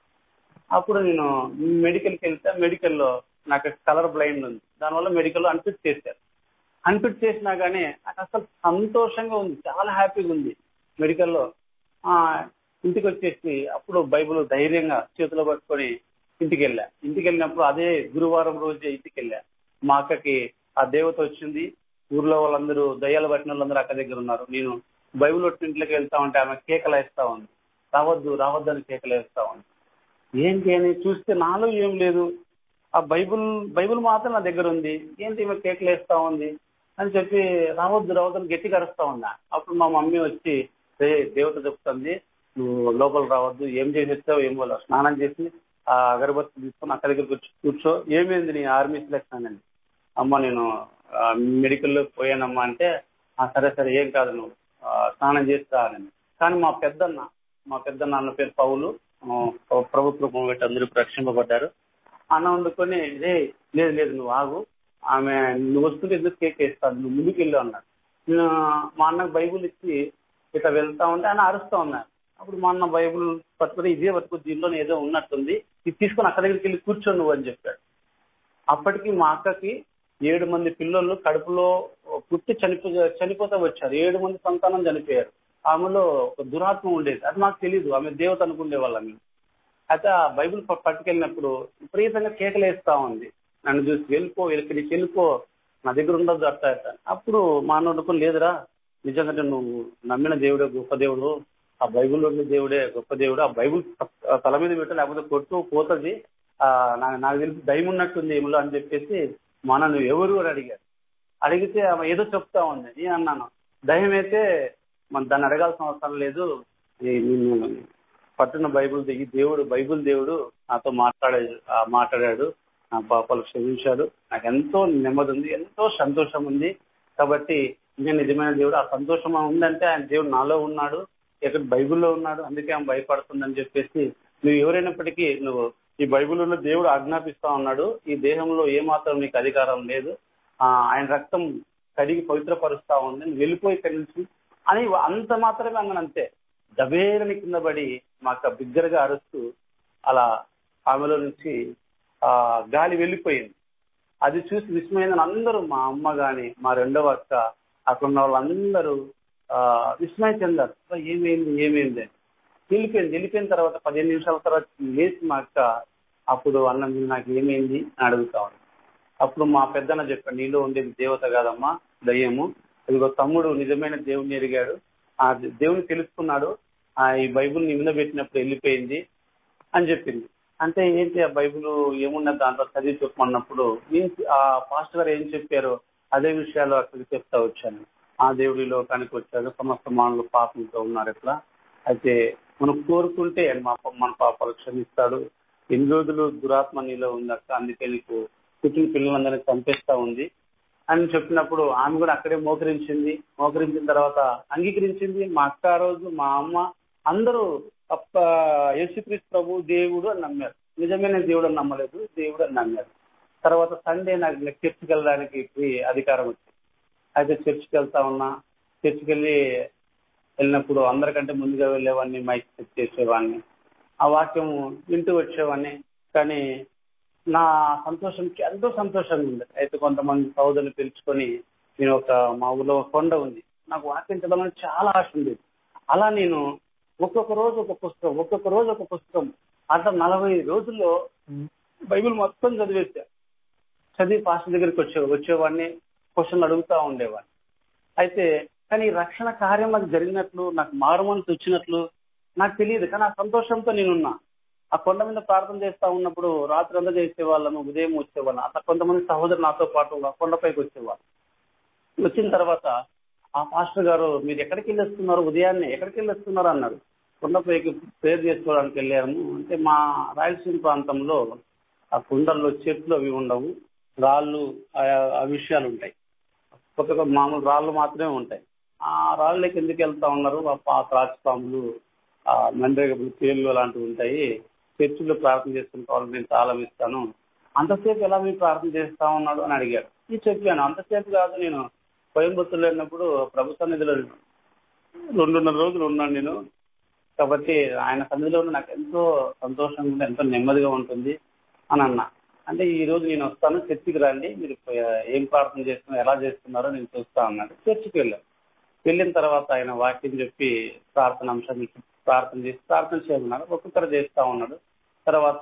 అప్పుడు నేను మెడికల్కి వెళ్తే మెడికల్లో నాకు కలర్ బ్లైండ్ ఉంది దానివల్ల మెడికల్లో అన్ఫిట్ చేశారు అన్ఫిట్ చేసినా కానీ నాకు అసలు సంతోషంగా ఉంది చాలా హ్యాపీగా ఉంది మెడికల్లో ఆ, ఇంటికి వచ్చేసి అప్పుడు బైబిల్ ధైర్యంగా చేతిలో పట్టుకొని ఇంటికి వెళ్ళా ఇంటికి వెళ్ళినప్పుడు అదే గురువారం రోజే ఇంటికి వెళ్ళా మా అక్కకి ఆ దేవత వచ్చింది ఊర్లో వాళ్ళందరూ దయ్యాలు పట్టిన వాళ్ళందరూ అక్క దగ్గర ఉన్నారు నేను బైబిల్ వచ్చిన ఇంట్లోకి వెళ్తా ఉంటే ఆమె కేకలు వేస్తా ఉంది రావద్దు రావద్దని కేకలు వేస్తా ఉంది ఏంటి అని చూస్తే నాలో ఏం లేదు ఆ బైబిల్ బైబిల్ మాత్రం నా దగ్గర ఉంది ఏంటి ఈమె కేకలు వేస్తా ఉంది అని చెప్పి రావద్దు రావద్దని గట్టిగా అరుస్తా ఉందా అప్పుడు మా మమ్మీ వచ్చి రే దేవత చెప్తుంది నువ్వు లోపల రావద్దు ఏం చేసి వచ్చావు ఏం పోలే స్నానం చేసి ఆ అగరబత్తి తీసుకొని అక్క దగ్గరికి వచ్చి కూర్చో ఏమైంది నీ ఆర్మీ సెలెక్షన్ అండి అమ్మ నేను మెడికల్లో పోయానమ్మా అంటే "ఆ, సరే సరే ఏం కాదు నువ్వు ఆ, స్నానం చేస్తా అని కానీ మా పెద్దన్న మా పెద్దన్న అన్న పేరు పౌలు ఆ, ప్రభుత్వ పెట్టి అందరూ రక్షింపబడ్డారు అన్న వండుకొని రే లేదు లేదు నువ్వు ఆగు ఆమె నువ్వు వస్తుంటే ఎందుకు కేక్ వేస్తాను నువ్వు ముందుకు వెళ్ళు అన్నాడు నేను మా అన్నకు బైబుల్ ఇచ్చి ఇట్లా వెళ్తా ఉంటే ఆయన అరుస్తా ఉన్నారు అప్పుడు మా అన్న బైబుల్ పట్టుకుని ఇదే పట్టుకు దీనిలో ఏదో ఉన్నట్టుంది ఇది తీసుకొని అక్కడ దగ్గరికి వెళ్ళి కూర్చో నువ్వు అని చెప్పాడు అప్పటికి మా అక్కకి ఏడు మంది పిల్లలు కడుపులో పుట్టి చనిపో చనిపోతూ వచ్చారు ఏడు మంది సంతానం చనిపోయారు ఆమెలో ఒక దురాత్మ ఉండేది అది నాకు తెలియదు ఆమె దేవత అనుకునే వాళ్ళం అయితే ఆ బైబిల్ ప- పట్టుకెళ్ళినప్పుడు విపరీతంగా కేకలు వేస్తా ఉంది నన్ను చూసి వెళ్ళిపో ఇక్కడి నుంచి వెళ్ళిపో నా దగ్గర ఉండదు అట్ట అట్ట అప్పుడు మా అన్న అనుకుని లేదురా నిజంగా నువ్వు నమ్మిన దేవుడే గొప్ప దేవుడు ఆ బైబిల్లో ఉన్న దేవుడే గొప్ప దేవుడు ఆ బైబిల్ త- తల మీద పెట్టు లేకపోతే కొట్టు పోతుంది ఆ నా- నాకు తెలిసి దయం ఉన్నట్టుంది ఏమిలో అని చెప్పేసి మా అన్న నువ్వు ఎవరు అని అడిగారు అడిగితే ఆమె ఏదో చెప్తా ఉంది నేను అన్నాను దయం అయితే మన దాన్ని అడగాల్సిన అవసరం లేదు ఈ నిన్ను పట్టున బైబిల్ ఈ దేవుడు బైబిల్ దేవుడు నాతో మాట్లాడే ఆ, మాట్లాడాడు నా పాపాలు క్షమించాడు నాకు ఎంతో నెమ్మది ఉంది ఎంతో సంతోషం ఉంది కాబట్టి ఇంకా నిజమైన దేవుడు ఆ సంతోషం ఉందంటే ఆయన దేవుడు నాలో ఉన్నాడు ఇక్కడ బైబిల్లో ఉన్నాడు అందుకే ఆమె భయపడుతుందని చెప్పేసి నువ్వు ఎవరైనప్పటికీ నువ్వు ఈ బైబిల్లో దేవుడు ఆజ్ఞాపిస్తా ఉన్నాడు ఈ దేహంలో ఏమాత్రం నీకు అధికారం లేదు ఆ, ఆయన రక్తం కడిగి పవిత్రపరుస్తా ఉంది నువ్వు వెళ్ళిపోయి ఇక్కడి నుంచి అని అంత మాత్రమే అన్నాను అంతే దబేరని కింద పడి మా అక్క బిగ్గరగా అరుస్తూ అలా ఆమెలో నుంచి ఆ గాలి వెళ్ళిపోయింది అది చూసి విస్మయిందని అందరూ మా అమ్మ గాని మా రెండవ అక్క అక్కడ ఉన్న వాళ్ళందరూ ఆ విస్మయం చెందారు "అబ్బా, ఏమైంది ఏమైంది అని వెళ్ళిపోయింది వెళ్ళిపోయిన తర్వాత పదిహేను నిమిషాల తర్వాత లేచి మా అక్క అప్పుడు అన్నం నాకు ఏమైంది అని అడుగుతా ఉంది అప్పుడు మా పెద్దన్న చెప్పాడు నీలో ఉండేది దేవత కాదమ్మా దయ్యము ఇదిగో తమ్ముడు నిజమైన దేవుని ఎరిగాడు ఆ దేవుని తెలుసుకున్నాడు ఆ ఈ బైబుల్ నీ మీద పెట్టినప్పుడు వెళ్ళిపోయింది అని చెప్పింది అంటే ఏంటి ఆ బైబుల్ ఏమున్నది దాంట్లో చదివి చెప్పమన్నప్పుడు నేను ఆ పాస్ట్ గారు ఏం చెప్పారో అదే విషయాలు అక్కడికి చెప్తా వచ్చాను ఆ దేవుడి లోకానికి వచ్చాడు సమస్త మానవులు పాపంతో ఉన్నారు ఇట్లా అయితే మనం కోరుకుంటే ఆయన మా మన పాపాలు క్షమిస్తాడు ఎన్ని రోజులు దురాత్మ నీలో ఉందక్క అందుకే నీకు పుట్టిన పిల్లలందరినీ చంపేస్తా ఉంది అని చెప్పినప్పుడు ఆమె కూడా అక్కడే మోకరించింది మోకరించిన తర్వాత అంగీకరించింది మా అక్క ఆ రోజు మా అమ్మ అందరూ అప్ప యేసుక్రీస్తు ప్రభు దేవుడు అని నమ్మారు నిజమైన దేవుడు అని నమ్మలేదు దేవుడు అని నమ్మారు తర్వాత సండే నాకు చర్చికి వెళ్ళడానికి ఫ్రీ అధికారం వచ్చింది అయితే చర్చికి వెళ్తా ఉన్నా చర్చికి వెళ్ళి వెళ్ళినప్పుడు అందరికంటే ముందుగా వెళ్ళేవాడిని మైక్ సెట్ చేసేవాడిని ఆ వాక్యం వింటూ వచ్చేవాడిని కానీ నా సంతోషంకి ఎంతో సంతోషంగా ఉంది అయితే కొంతమంది సోదరులు పిలుచుకొని నేను ఒక మా ఊళ్ళో ఒక కొండ ఉంది నాకు వాక్యం చదవాలని చాలా ఆశ ఉంది అలా నేను ఒక్కొక్క రోజు ఒక పుస్తకం ఒక్కొక్క రోజు ఒక పుస్తకం అట్లా నలభై రోజుల్లో బైబిల్ మొత్తం చదివేశా చదివి పాస్టర్ దగ్గరికి వచ్చే వచ్చేవాడిని క్వశ్చన్లు అడుగుతా ఉండేవాడిని అయితే కానీ ఈ రక్షణ కార్యం నాకు జరిగినట్లు నాకు మారుమనసు వచ్చినట్లు నాకు తెలియదు కానీ ఆ సంతోషంతో నేనున్నా ఆ కొండ మీద ప్రార్థన చేస్తా ఉన్నప్పుడు రాత్రి అంతా చేసేవాళ్ళము ఉదయం వచ్చేవాళ్ళం అట్లా కొంతమంది సహోదరులు నాతో పాటు ఆ కొండపైకి వచ్చేవాళ్ళు వచ్చిన తర్వాత ఆ పాస్టర్ గారు మీరు ఎక్కడికి వెళ్ళొస్తున్నారు ఉదయాన్నే ఎక్కడికి వెళ్ళొస్తున్నారు అన్నారు కొండపైకి ప్రేర్ చేసుకోవడానికి వెళ్ళాము అంటే మా రాయలసీమ ప్రాంతంలో ఆ కొండల్లో చెట్లు అవి ఉండవు రాళ్ళు ఆ- ఆ విషయాలు ఉంటాయి కొత్తగా మామూలు రాళ్ళు మాత్రమే ఉంటాయి ఆ రాళ్ళకి ఎందుకు వెళ్తా ఉన్నారు ఆ పా త్రాచుపాములు ఆ మండేగబులు తేళ్ళు అలాంటివి ఉంటాయి చర్చిలో ప్రార్థన చేసుకున్న వాళ్ళకి నేను తాళం ఇస్తాను అంతసేపు ఎలా మీరు ప్రార్థన చేస్తా ఉన్నాడు అని అడిగాడు ఇది చెప్పాను అంతసేపు కాదు నేను కోయంబత్తూరులో వెళ్ళినప్పుడు ప్రభు సన్నిధిలో రెండున్నర రోజులు ఉన్నాను నేను కాబట్టి ఆయన సన్నిధిలో ఉన్న నాకు ఎంతో సంతోషంగా ఉంది ఎంతో నెమ్మదిగా ఉంటుంది అని అన్నా అంటే ఈ రోజు నేను వస్తాను చర్చికి రండి మీరు ఏం ప్రార్థన చేస్తున్నారు ఎలా చేస్తున్నారో నేను చూస్తా అన్నాడు చర్చికి వెళ్ళాను వెళ్ళిన తర్వాత ఆయన వాక్యం చెప్పి ప్రార్థన అంశం ఇచ్చి ప్రార్థన చేసి ప్రార్థన చేయమన్నారు ఒక్కొక్కరు చేస్తా ఉన్నాడు తర్వాత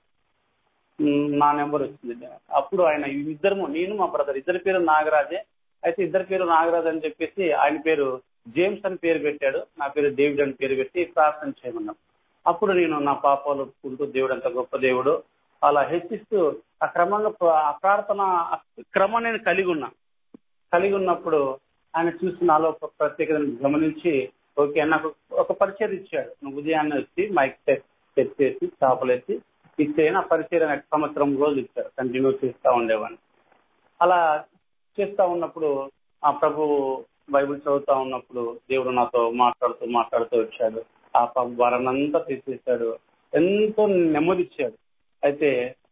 మ్, నా నెంబర్ వచ్చింది అప్పుడు ఆయన ఇద్దరు నేను మా బ్రదర్ ఇద్దరి పేరు నాగరాజే అయితే ఇద్దరి పేరు నాగరాజ్ అని చెప్పేసి ఆయన పేరు జేమ్స్ అని పేరు పెట్టాడు నా పేరు డేవిడ్ అని పేరు పెట్టి ప్రార్థన చేయమన్నాం అప్పుడు నేను నా పాపాలు ఒప్పుకుంటూ దేవుడు ఎంత గొప్ప దేవుడు అలా హెచ్చిస్తూ ఆ క్రమంగా ప్ర- ఆ ప్రార్థన ఆ క్రమం నేను కలిగి ఉన్నా కలిగి ఉన్నప్పుడు ఆయన చూసి నాలో ఒక ప్రత్యేకతను గమనించి ఓకే నాకు ఒక పరిచయం ఇచ్చాడు నువ్వు ఉదయాన్నే వచ్చి మైక్ సెట్ సెట్ చేసి చేపలేసి ఇచ్చే నా పరిచయం నాకు సంవత్సరం రోజులు ఇచ్చారు కంటిన్యూ చేస్తా ఉండేవాడిని అలా చేస్తా ఉన్నప్పుడు ఆ ప్రభు బైబిల్ చదువుతా ఉన్నప్పుడు దేవుడు నాతో మాట్లాడుతూ మాట్లాడుతూ వచ్చాడు ఆ వారనంతా తీసేశాడు ఎంతో నెమ్మదిచ్చాడు అయితే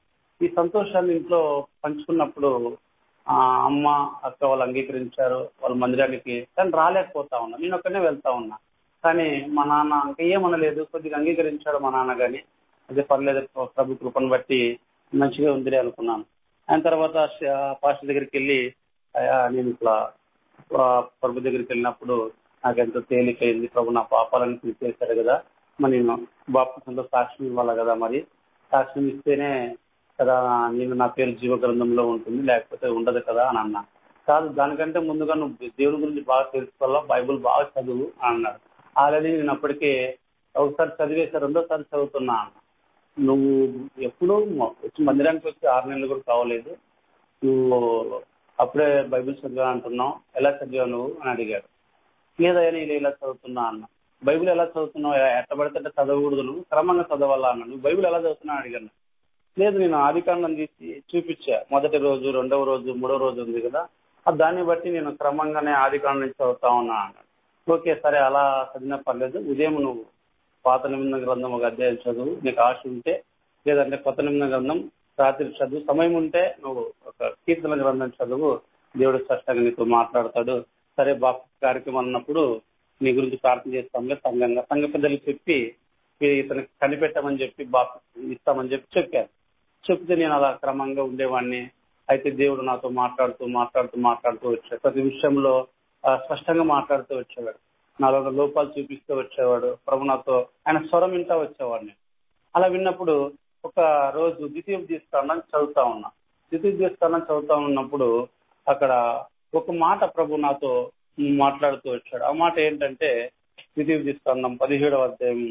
ఈ సంతోషాన్ని ఇంట్లో పంచుకున్నప్పుడు ఆ అమ్మ అక్క వాళ్ళు అంగీకరించారు వాళ్ళ మందిరానికి కానీ రాలేకపోతా ఉన్నా నేను ఒక్కనే వెళ్తా ఉన్నా కానీ మా నాన్న ఇంకా ఏమనలేదు కొద్దిగా అంగీకరించాడు మా నాన్న గాని అదే పర్లేదు ప్రభు కృపను బట్టి మంచిగా ఉందిలే అనుకున్నాను ఆయన తర్వాత శ- పాస్టర్ దగ్గరికి వెళ్ళి అయ్యా నేను ఇట్లా ఆ, ప్రభు దగ్గరికి వెళ్ళినప్పుడు నాకు ఎంతో తేలికైంది ప్రభు నా పాపాలను తీసేశాడు కదా మరి నేను బాప్తిసంలో సాక్ష్యం ఇవ్వాలి కదా మరి సాక్ష్యం ఇస్తేనే కదా నేను నా పేరు జీవ గ్రంథంలో ఉంటుంది లేకపోతే ఉండదు కదా అని అన్నా కాదు దానికంటే ముందుగా నువ్వు దేవుని గురించి బాగా తెలుసుకోవాలా బైబుల్ బాగా చదువు అని అన్నాడు ఆల్రెడీ నేను అప్పటికే ఒకసారి చదివేసి రెండోసారి చదువుతున్నా అన్న నువ్వు ఎప్పుడూ మ- వచ్చి మందిరానికి వచ్చి ఆరు నెలలు కూడా కావలేదు నువ్వు అప్పుడే బైబిల్ చదివా అంటున్నావు ఎలా చదివావు నువ్వు అని అడిగాడు లేదయ్యా నేను ఇలా చదువుతున్నా అన్న బైబిల్ ఎలా చదువుతున్నావు ఎ- ఎట్ట పడితే అట్ట చదవకూడదు నువ్వు క్రమంగా చదవాలా అన్న నువ్వు బైబిల్ ఎలా చదువుతున్నావు అడిగాను లేదు నేను ఆదికాండం తీసి చూపించా మొదటి రోజు రెండవ రోజు మూడవ రోజు ఉంది కదా ఆ దాన్ని బట్టి నేను క్రమంగానే ఆదికాండం నుంచి చదువుతా ఉన్నా అన్నాడు ఓకే సరే అలా చదివినా పర్లేదు ఉదయం నువ్వు పాత నిబంధన గ్రంథం ఒక అధ్యాయం చదువు నీకు ఆశ ఉంటే లేదంటే కొత్త నిబంధన గ్రంథం రాత్రి చదువు సమయం ఉంటే నువ్వు ఒక కీర్తన గ్రంథం చదువు దేవుడు స్పష్టంగా నీతో మాట్లాడతాడు సరే బాప్ కార్యక్రమం అన్నప్పుడు నీ గురించి ప్రార్థన చేస్తాంలే సంఘంగా సంఘ పెద్దలు చెప్పి "ఈ ఇతనికి కనిపెట్టమని చెప్పి బాప్ ఇస్తామని చెప్పి చెప్పారు చెప్తే నేను అలా క్రమంగా ఉండేవాడిని అయితే దేవుడు నాతో మాట్లాడుతూ మాట్లాడుతూ మాట్లాడుతూ వచ్చాడు ప్రతి విషయంలో ఆ, స్పష్టంగా మాట్లాడుతూ వచ్చేవాడు నాలో ఉన్న లోపాలు చూపిస్తూ వచ్చేవాడు ప్రభు నాతో ఆయన స్వరం వింటా వచ్చేవాడిని అలా విన్నప్పుడు ఒక రోజు ద్వితీయ తీస్తానని చదువుతా ఉన్నా ద్వితీయ తీస్తానని చదువుతా ఉన్నప్పుడు అక్కడ ఒక మాట ప్రభు నాతో మాట్లాడుతూ వచ్చాడు ఆ మాట ఏంటంటే ద్వితీయ తీస్తానం పదిహేడవ అధ్యాయం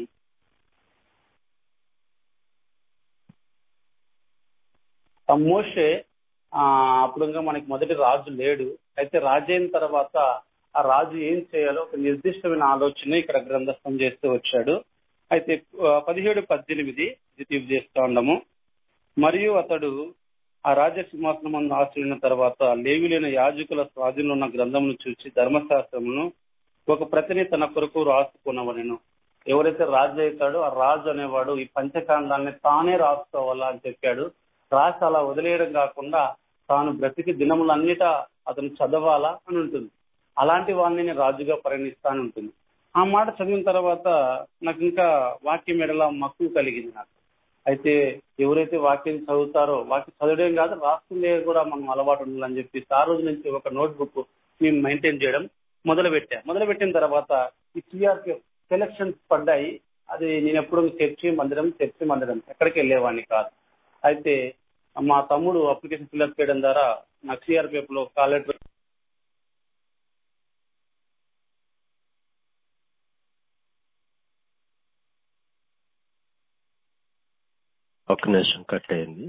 ఆ మోషే ఆ అప్పుడు ఇంకా మనకి మొదటి రాజు లేడు అయితే రాజు అయిన తర్వాత ఆ రాజు ఏం చేయాలో ఒక నిర్దిష్టమైన ఆలోచన ఇక్కడ గ్రంథస్థం చేస్తూ వచ్చాడు అయితే ఆ, పదిహేడు పద్దెనిమిది ద్వితీయ చేస్తూ ఉండము మరియు అతడు ఆ రాజ్య సింహాసనం మందు ఆశ్రయిన తర్వాత లేవిలైన యాజకుల స్వాధీనంలో ఉన్న గ్రంథమును చూసి ధర్మశాస్త్రమును ఒక ప్రతిని తన కొరకు రాసుకున్నవనెను ఎవరైతే రాజు అవుతాడో ఆ రాజు అనేవాడు ఈ పంచకాండాన్ని తానే రాసుకోవాలా అని చెప్పాడు రాసి అలా వదిలేయడం కాకుండా తాను బ్రతికి దినములన్నిట అతను చదవాలా అని ఉంటుంది అలాంటి వాడిని నేను రాజుగా పరిగణిస్తాను ఉంటుంది ఆ మాట చదివిన తర్వాత నాకు ఇంకా వాక్యం ఎడల మక్కువ కలిగింది నాకు అయితే ఎవరైతే వాక్యం చదువుతారో వాక్యం చదవడం కాదు రాస్తుండే కూడా మనం అలవాటు ఉండాలని చెప్పి ఆ రోజు నుంచి ఒక నోట్ బుక్ మేము మెయింటైన్ చేయడం మొదలు పెట్టా మొదలు పెట్టిన తర్వాత ఈ సిఆర్పి సెలక్షన్స్ పడ్డాయి అది నేను ఎప్పుడు చర్చి మందిరం చర్చి మందిరం ఎక్కడికి వెళ్ళేవాడిని కాదు అయితే మా తమ్ముడు అప్లికేషన్ ఫిల్అప్ చేయడం ద్వారా నాకు సిఆర్పిఎఫ్ లో కాల్ లెటర్ ఒక్క నిమిషం కట్ అయింది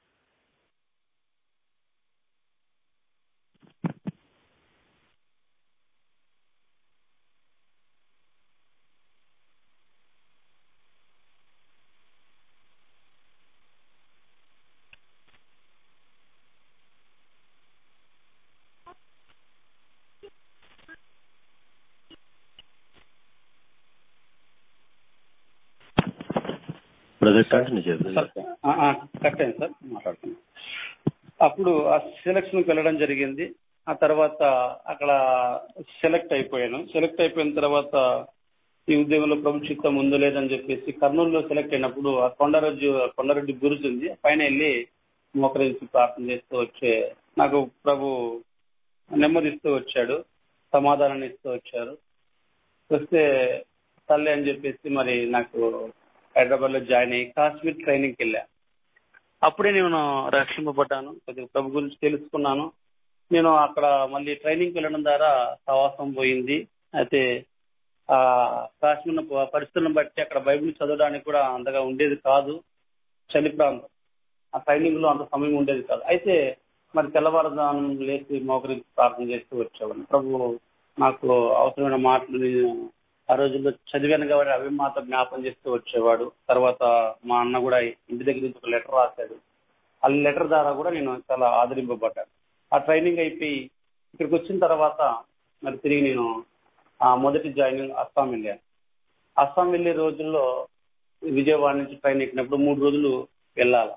బ్రదర్ కంటిన్యూ చేద్దాం సార్ ఆ, ఆ, కరెక్ట్ అయింది సార్ మాట్లాడుతున్నాను అప్పుడు ఆ సెలక్షన్కి వెళ్ళడం జరిగింది ఆ తర్వాత అక్కడ సెలెక్ట్ అయిపోయాను సెలెక్ట్ అయిపోయిన తర్వాత ఈ ఉద్యోగంలో ప్రభు చిత్తం ఉందో లేదని చెప్పేసి కర్నూలులో సెలెక్ట్ అయినప్పుడు ఆ కొండరెడ్డి కొండరెడ్డి గురుజు ఉంది పైన వెళ్ళి మోకరించి ప్రార్థన చేస్తూ వచ్చే నాకు ప్రభు నెమ్మదిస్తూ వచ్చాడు సమాధానాన్ని ఇస్తూ వచ్చారు వస్తే తల్లి అని చెప్పేసి మరి నాకు హైదరాబాద్ లో జాయిన్ అయ్యి కాశ్మీర్ ట్రైనింగ్కి వెళ్ళా అప్పుడే నేను రక్షింపబడ్డాను కొద్దిగా ప్రభు గురించి తెలుసుకున్నాను నేను అక్కడ మళ్ళీ ట్రైనింగ్కి వెళ్ళడం ద్వారా సవాసం పోయింది అయితే ఆ కాశ్మీర్ ఉన్న పరిస్థితులను బట్టి అక్కడ బైబిల్ చదవడానికి కూడా అంతగా ఉండేది కాదు చలి ప్రాంతం ఆ ట్రైనింగ్ లో అంత సమయం ఉండేది కాదు అయితే మరి తెల్లవారుదానం లేచి మోకరించి ప్రార్థన చేస్తూ వచ్చేవాడిని ప్రభు నాకు అవసరమైన మాటలు నేను ఆ రోజుల్లో చదివాను కాబట్టి అవి మాత్రం జ్ఞాపం చేస్తూ వచ్చేవాడు తర్వాత మా అన్న కూడా ఇంటి దగ్గర నుంచి ఒక లెటర్ రాశాడు ఆ లెటర్ ద్వారా కూడా నేను చాలా ఆదరింపబడ్డాను ఆ ట్రైనింగ్ అయిపోయి ఇక్కడికి వచ్చిన తర్వాత మరి తిరిగి నేను ఆ మొదటి జాయినింగ్ అస్సాం వెళ్ళాను అస్సాం వెళ్ళే రోజుల్లో విజయవాడ నుంచి ట్రైన్ ఎక్కినప్పుడు మూడు రోజులు వెళ్ళాలి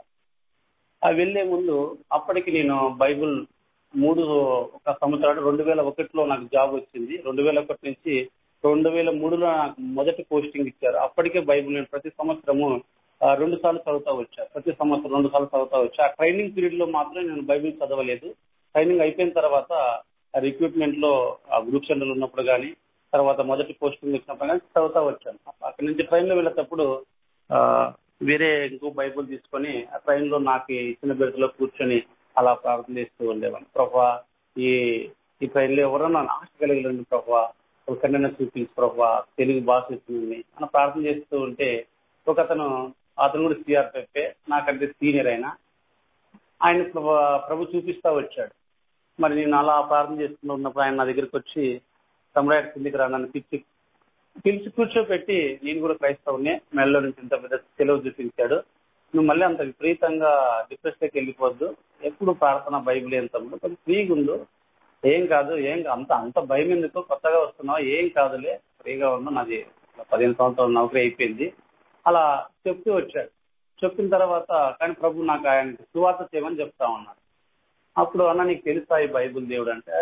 ఆ వెళ్లే ముందు అప్పటికి నేను బైబుల్ మూడు ఒక సంవత్సరాలు రెండు వేల ఒకటిలో నాకు జాబ్ వచ్చింది రెండు వేల ఒకటి నుంచి రెండు వేల మూడులో నాకు మొదటి పోస్టింగ్ ఇచ్చారు అప్పటికే బైబుల్ నేను ప్రతి సంవత్సరము ఆ, రెండు సార్లు చదువుతా వచ్చా ప్రతి సంవత్సరం రెండు సార్లు చదువుతా వచ్చా ఆ ట్రైనింగ్ పీరియడ్ లో మాత్రం నేను బైబిల్ చదవలేదు ట్రైనింగ్ అయిపోయిన తర్వాత రిక్రూట్మెంట్ లో ఆ గ్రూప్ సెంటర్ ఉన్నప్పుడు కానీ తర్వాత మొదటి పోస్టింగ్ వచ్చినప్పుడు కానీ చదువుతా వచ్చాను అక్కడి నుంచి ట్రైన్ లో వెళ్ళేటప్పుడు ఆ, వేరే ఇంకో బైబుల్ తీసుకొని ఆ ట్రైన్ లో నాకు ఇచ్చిన బెర్త్లో కూర్చొని అలా ప్రార్థన చేస్తూ ఉండేవాడిని ప్రభా ఈ ఈ ట్రైన్ లో ఎవరన్నా ఆశ కలిగిలండి ప్రభా ఒకరినైనా చూపించు ప్రభా తెలుగు భాష ఇస్తుంది అని ప్రార్థన చేస్తూ ఉంటే ఒక అతను అతను కూడా సిఆర్పిఎఫ్ నాకంటే సీనియర్ అయినా ఆయన ప్రభు ప్రభు చూపిస్తా వచ్చాడు మరి నేను అలా ప్రార్థన చేస్తూ ఉన్నప్పుడు ఆయన నా దగ్గరికి వచ్చి సమ్రాట్ కిందికి రా నన్ను పిలిచి పిలిచి కూర్చోబెట్టి నేను కూడా క్రైస్తవునే మెల్లో నుంచి ఇంత పెద్ద సెలవు చూపించాడు నువ్వు మళ్ళీ అంత విపరీతంగా డిప్రెస్ లోకి వెళ్ళిపోద్దు ఎప్పుడు ప్రార్థన బైబిల్ ఎంత ఉందో కొంచెం ఫ్రీగా ఉండు ఏం కాదు ఏం కా- అంత అంత భయం ఎందుకు కొత్తగా వస్తున్నావు ఏం కాదులే ఫ్రీగా ఉండు నాది పదిహేను సంవత్సరాలు నౌకరీ అయిపోయింది అలా చెప్తూ వచ్చాడు చెప్పిన తర్వాత కానీ ప్రభు నాకు ఆయన సువార్త చేయమని చెప్తా ఉన్నాడు అప్పుడు అన్న నీకు తెలుసా ఈ బైబుల్ దేవుడు అంటే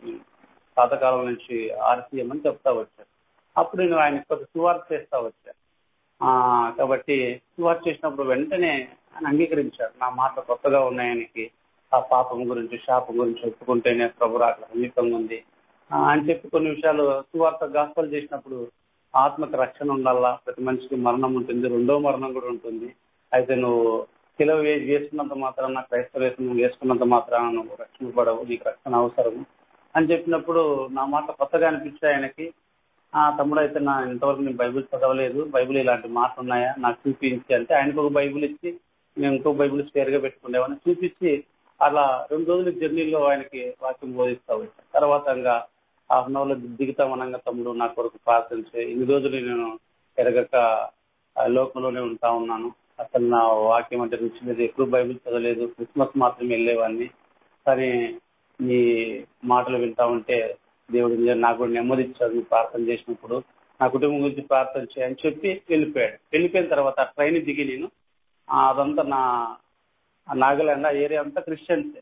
పాతకాలం నుంచి ఆర్సీఎం అని చెప్తా వచ్చాడు అప్పుడు నేను ఆయన కొద్ది సువార్త చేస్తా వచ్చాను ఆ, కాబట్టి సువార్త చేసినప్పుడు వెంటనే ఆయన అంగీకరించాడు నా మాటలు కొత్తగా ఉన్నాయనికి ఆ పాపం గురించి శాపం గురించి ఒప్పుకుంటేనే ప్రభు అక్కడ సమీపంగా ఉంది ఆ, అని చెప్పి కొన్ని విషయాలు సువార్త గాస్పల్ చేసినప్పుడు ఆత్మకు రక్షణ ఉండాలా ప్రతి మనిషికి మరణం ఉంటుంది రెండో మరణం కూడా ఉంటుంది అయితే నువ్వు సెలవు వే- వేసుకున్నంత మాత్రాన క్రైస్తవ వేసుకున్న వేసుకున్నంత మాత్రాన నువ్వు రక్షణ పడవు నీకు రక్షణ అవసరం అని చెప్పినప్పుడు నా మాట కొత్తగా అనిపించే ఆయనకి ఆ తమ్ముడు అయితే నా ఇంతవరకు నేను బైబిల్ చదవలేదు బైబిల్ ఇలాంటి మాటలు ఉన్నాయా నాకు చూపించి అంటే ఆయనకు ఒక బైబిల్ ఇచ్చి నేను ఇంకో బైబిల్ స్పేర్ గా పెట్టుకునేవాడిని చూపించి అలా రెండు రోజుల జర్నీలో ఆయనకి వాక్యం బోధిస్తా వచ్చాను తర్వాత ఇంకా హాఫ్ అన్ అవర్ లో దిగుతాం అనగా తమ్ముడు నా కొరకు ప్రార్థించే ఇన్ని రోజులు నేను ఎరగక ఆ లోకంలోనే ఉంటా ఉన్నాను అసలు నా వాక్యం అంటే రుచి మీద ఎప్పుడు బైబిల్ చదవలేదు క్రిస్మస్ మాత్రమే వెళ్ళేవాడిని కానీ మీ మాటలు వింటా ఉంటే దేవుడు నిజంగా నాకు కూడా నెమ్మది ఇచ్చాడు నువ్వు ప్రార్థన చేసినప్పుడు నా కుటుంబం గురించి ప్రార్థన చేయని చెప్పి వెళ్ళిపోయాడు వెళ్ళిపోయిన తర్వాత ఆ ట్రైన్ దిగి నేను ఆ అదంతా నా ఆ నాగాలాండ్ ఆ ఏరియా అంతా క్రిస్టియన్సే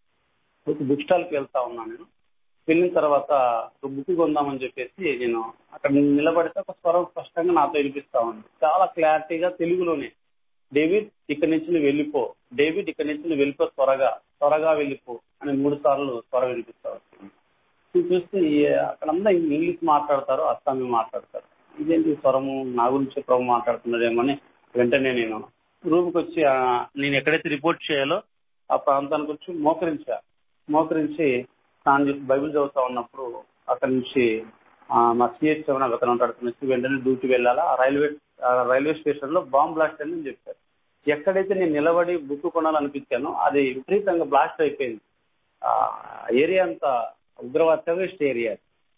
బుక్ స్టాల్కి వెళ్తా ఉన్నాను నేను వెళ్ళిన తర్వాత ఒక బుక్ కొందామని చెప్పేసి నేను అక్కడ నిలబడితే ఒక స్వరం స్పష్టంగా నాతో వినిపిస్తా ఉంది చాలా క్లారిటీగా తెలుగులోనే డేవిడ్ ఇక్కడి నుంచి నువ్వు వెళ్ళిపో డేవిడ్ ఇక్కడి నుంచి నువ్వు వెళ్ళిపో త్వరగా త్వరగా వెళ్ళిపో అని మూడు సార్లు త్వర వినిపిస్తా వచ్చింది ఇది చూస్తే ఈ- అక్కడంతా ఇంగ్లీష్ మాట్లాడతారు అస్సామీ మాట్లాడతారు ఇదేంటి ఈ స్వరము నా గురించి ప్రభు మాట్లాడుతున్నాడేమో అని వెంటనే నేను రూమ్కి వచ్చి ఆ, నేను ఎక్కడైతే రిపోర్ట్ చేయాలో ఆ ప్రాంతానికి వచ్చి మోకరించా మోకరించి స్నానం చేసి బైబిల్ చదువుతా ఉన్నప్పుడు అక్కడి నుంచి ఆ, మా సిహెచ్ నాకు అతను ఉంటాడు అతను వచ్చి వెంటనే డ్యూటీ వెళ్ళాలా ఆ రైల్వే ఆ రైల్వే స్టేషన్ లో బాంబ్ బ్లాస్ట్ అని చెప్పారు ఎక్కడైతే నేను నిలబడి బుక్ కొనాలనిపించానో అది విపరీతంగా బ్లాస్ట్ అయిపోయింది ఆ ఏరియా అంతా ఉగ్రవాద టెర్రరిస్ట్ ఏరియా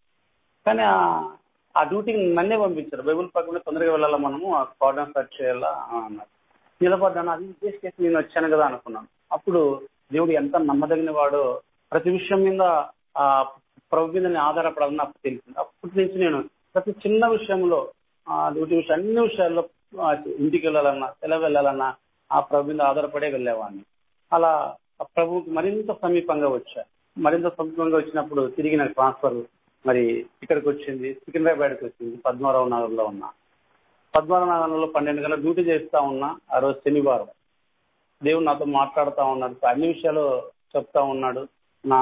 కానీ ఆ- ఆ డ్యూటీకి నన్నే పంపించారు బైబుల్ పక్కన తొందరగా వెళ్ళాలా మనము ఆ కార్డన్ సర్చ్ చేయాలా ఆ అన్నారు నిలబడ్డాను అది చేసి చేసి నేను వచ్చాను కదా అనుకున్నాను అప్పుడు దేవుడు ఎంత నమ్మదగిన వాడో ప్రతి విషయం మీద ఆ ప్రభు మీద నేను ఆధారపడాలని అప్పుడు తెలిసింది అప్పటి నుంచి నేను ప్రతి చిన్న విషయంలో ఆ డ్యూటీ విషయం అన్ని విషయాల్లో ఆ ఇంటికి వెళ్ళాలన్నా సెలవు వెళ్ళాలన్నా ఆ ప్రభు మీద ఆధారపడే వెళ్ళేవాడిని అలా ఆ ప్రభువుకి మరింత సమీపంగా వచ్చా మరింత సమీపంగా వచ్చినప్పుడు తిరిగి నాకు ట్రాన్స్ఫర్ మరి ఇక్కడికి వచ్చింది సికింద్రాబాద్కి వచ్చింది పద్మారావు నగర్లో ఉన్నా పద్మారావు నగర్లో పన్నెండు గంటల డ్యూటీ చేస్తా ఉన్నా ఆ రోజు శనివారం దేవుడు నాతో మాట్లాడుతా ఉన్నాడు అన్ని విషయాలు చెప్తా ఉన్నాడు నా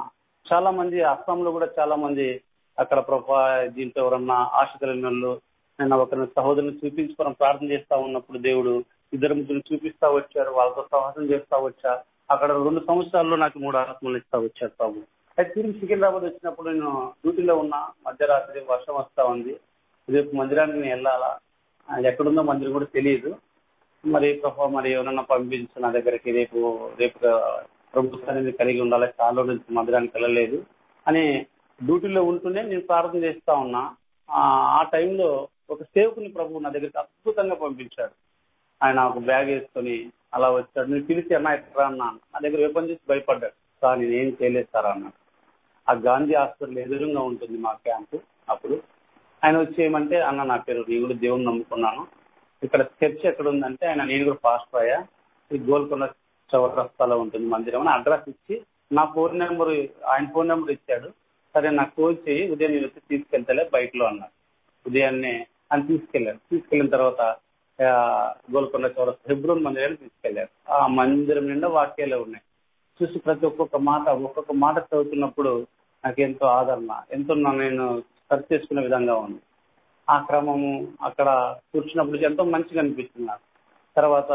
చాలా మంది అస్సాంలో కూడా చాలా మంది అక్కడ ప్రభా దీంట్లో ఎవరన్నా ఆశ కలిగిన వాళ్ళు నేను ఒకరిని సహోదరుని చూపించుకోవడం ప్రార్థన చేస్తా ఉన్నప్పుడు దేవుడు ఇద్దరు ముగ్గురు చూపిస్తా వచ్చారు వాళ్ళతో సహవాసం చేస్తా వచ్చా అక్కడ రెండు సంవత్సరాల్లో నాకు మూడు ఆత్మలు ఇస్తా వచ్చారు ప్రభు అయితే తిరిగి సికింద్రాబాద్ వచ్చినప్పుడు నేను డ్యూటీలో ఉన్నా మధ్యరాత్రి వర్షం వస్తా ఉంది రేపు మందిరానికి నేను వెళ్ళాలా అది ఎక్కడుందో మందిరం కూడా తెలియదు మరి ప్రభు మరి ఎవరన్నా పంపించు నా దగ్గరికి రేపు రేపు ప్రభు సన్నిధి కలిగి ఉండాలి చాలా రోజుల నుంచి మందిరానికి వెళ్ళలేదు అని డ్యూటీలో ఉంటూనే నేను ప్రార్థన చేస్తా ఉన్నా ఆ ఆ టైంలో ఒక సేవకుని ప్రభు నా దగ్గరికి అద్భుతంగా పంపించాడు ఆయన ఒక బ్యాగ్ వేసుకొని అలా వచ్చాడు నేను పిలిచి అన్న ఎక్కడ అన్నాను నా దగ్గర వెపన్ చేసి భయపడ్డాడు సార్ నేను ఏం చేయలేదు సార్ అన్నాడు ఆ గాంధీ హాస్పిటల్ ఎదురుగా ఉంటుంది మా క్యాంపు అప్పుడు ఆయన వచ్చి ఏమంటే అన్న నా పేరు నేను కూడా దేవుని నమ్ముకున్నాను ఇక్కడ చర్చ్ ఎక్కడ ఉందంటే ఆయన నేను కూడా పాస్టర్ అయ్యా ఈ గోల్కొండ చౌరస్తాలో ఉంటుంది మందిరం అని అడ్రస్ ఇచ్చి నా ఫోన్ నెంబర్ ఆయన ఫోన్ నెంబర్ ఇచ్చాడు సరే నాకు ఫోన్ చేయి ఉదయం నేను వచ్చి తీసుకెళ్తలే బైక్లో అన్నాడు ఉదయాన్నే అని తీసుకెళ్ళాడు తీసుకెళ్ళిన తర్వాత ఆ, గోల్కొండ చౌరస్తా హెబ్రోన్ మందిరాన్ని తీసుకెళ్లారు ఆ మందిరం నిండా వాక్యాలే ఉన్నాయి చూసి ప్రతి ఒక్కొక్క మాట ఒక్కొక్క మాట చదువుతున్నప్పుడు నాకు ఎంతో ఆదరణ ఎంతో నా నేను సర్చ్ చేసుకునే విధంగా ఉంది ఆ క్రమము అక్కడ కూర్చున్నప్పుడు ఎంతో మంచిగా అనిపించింది నాకు తర్వాత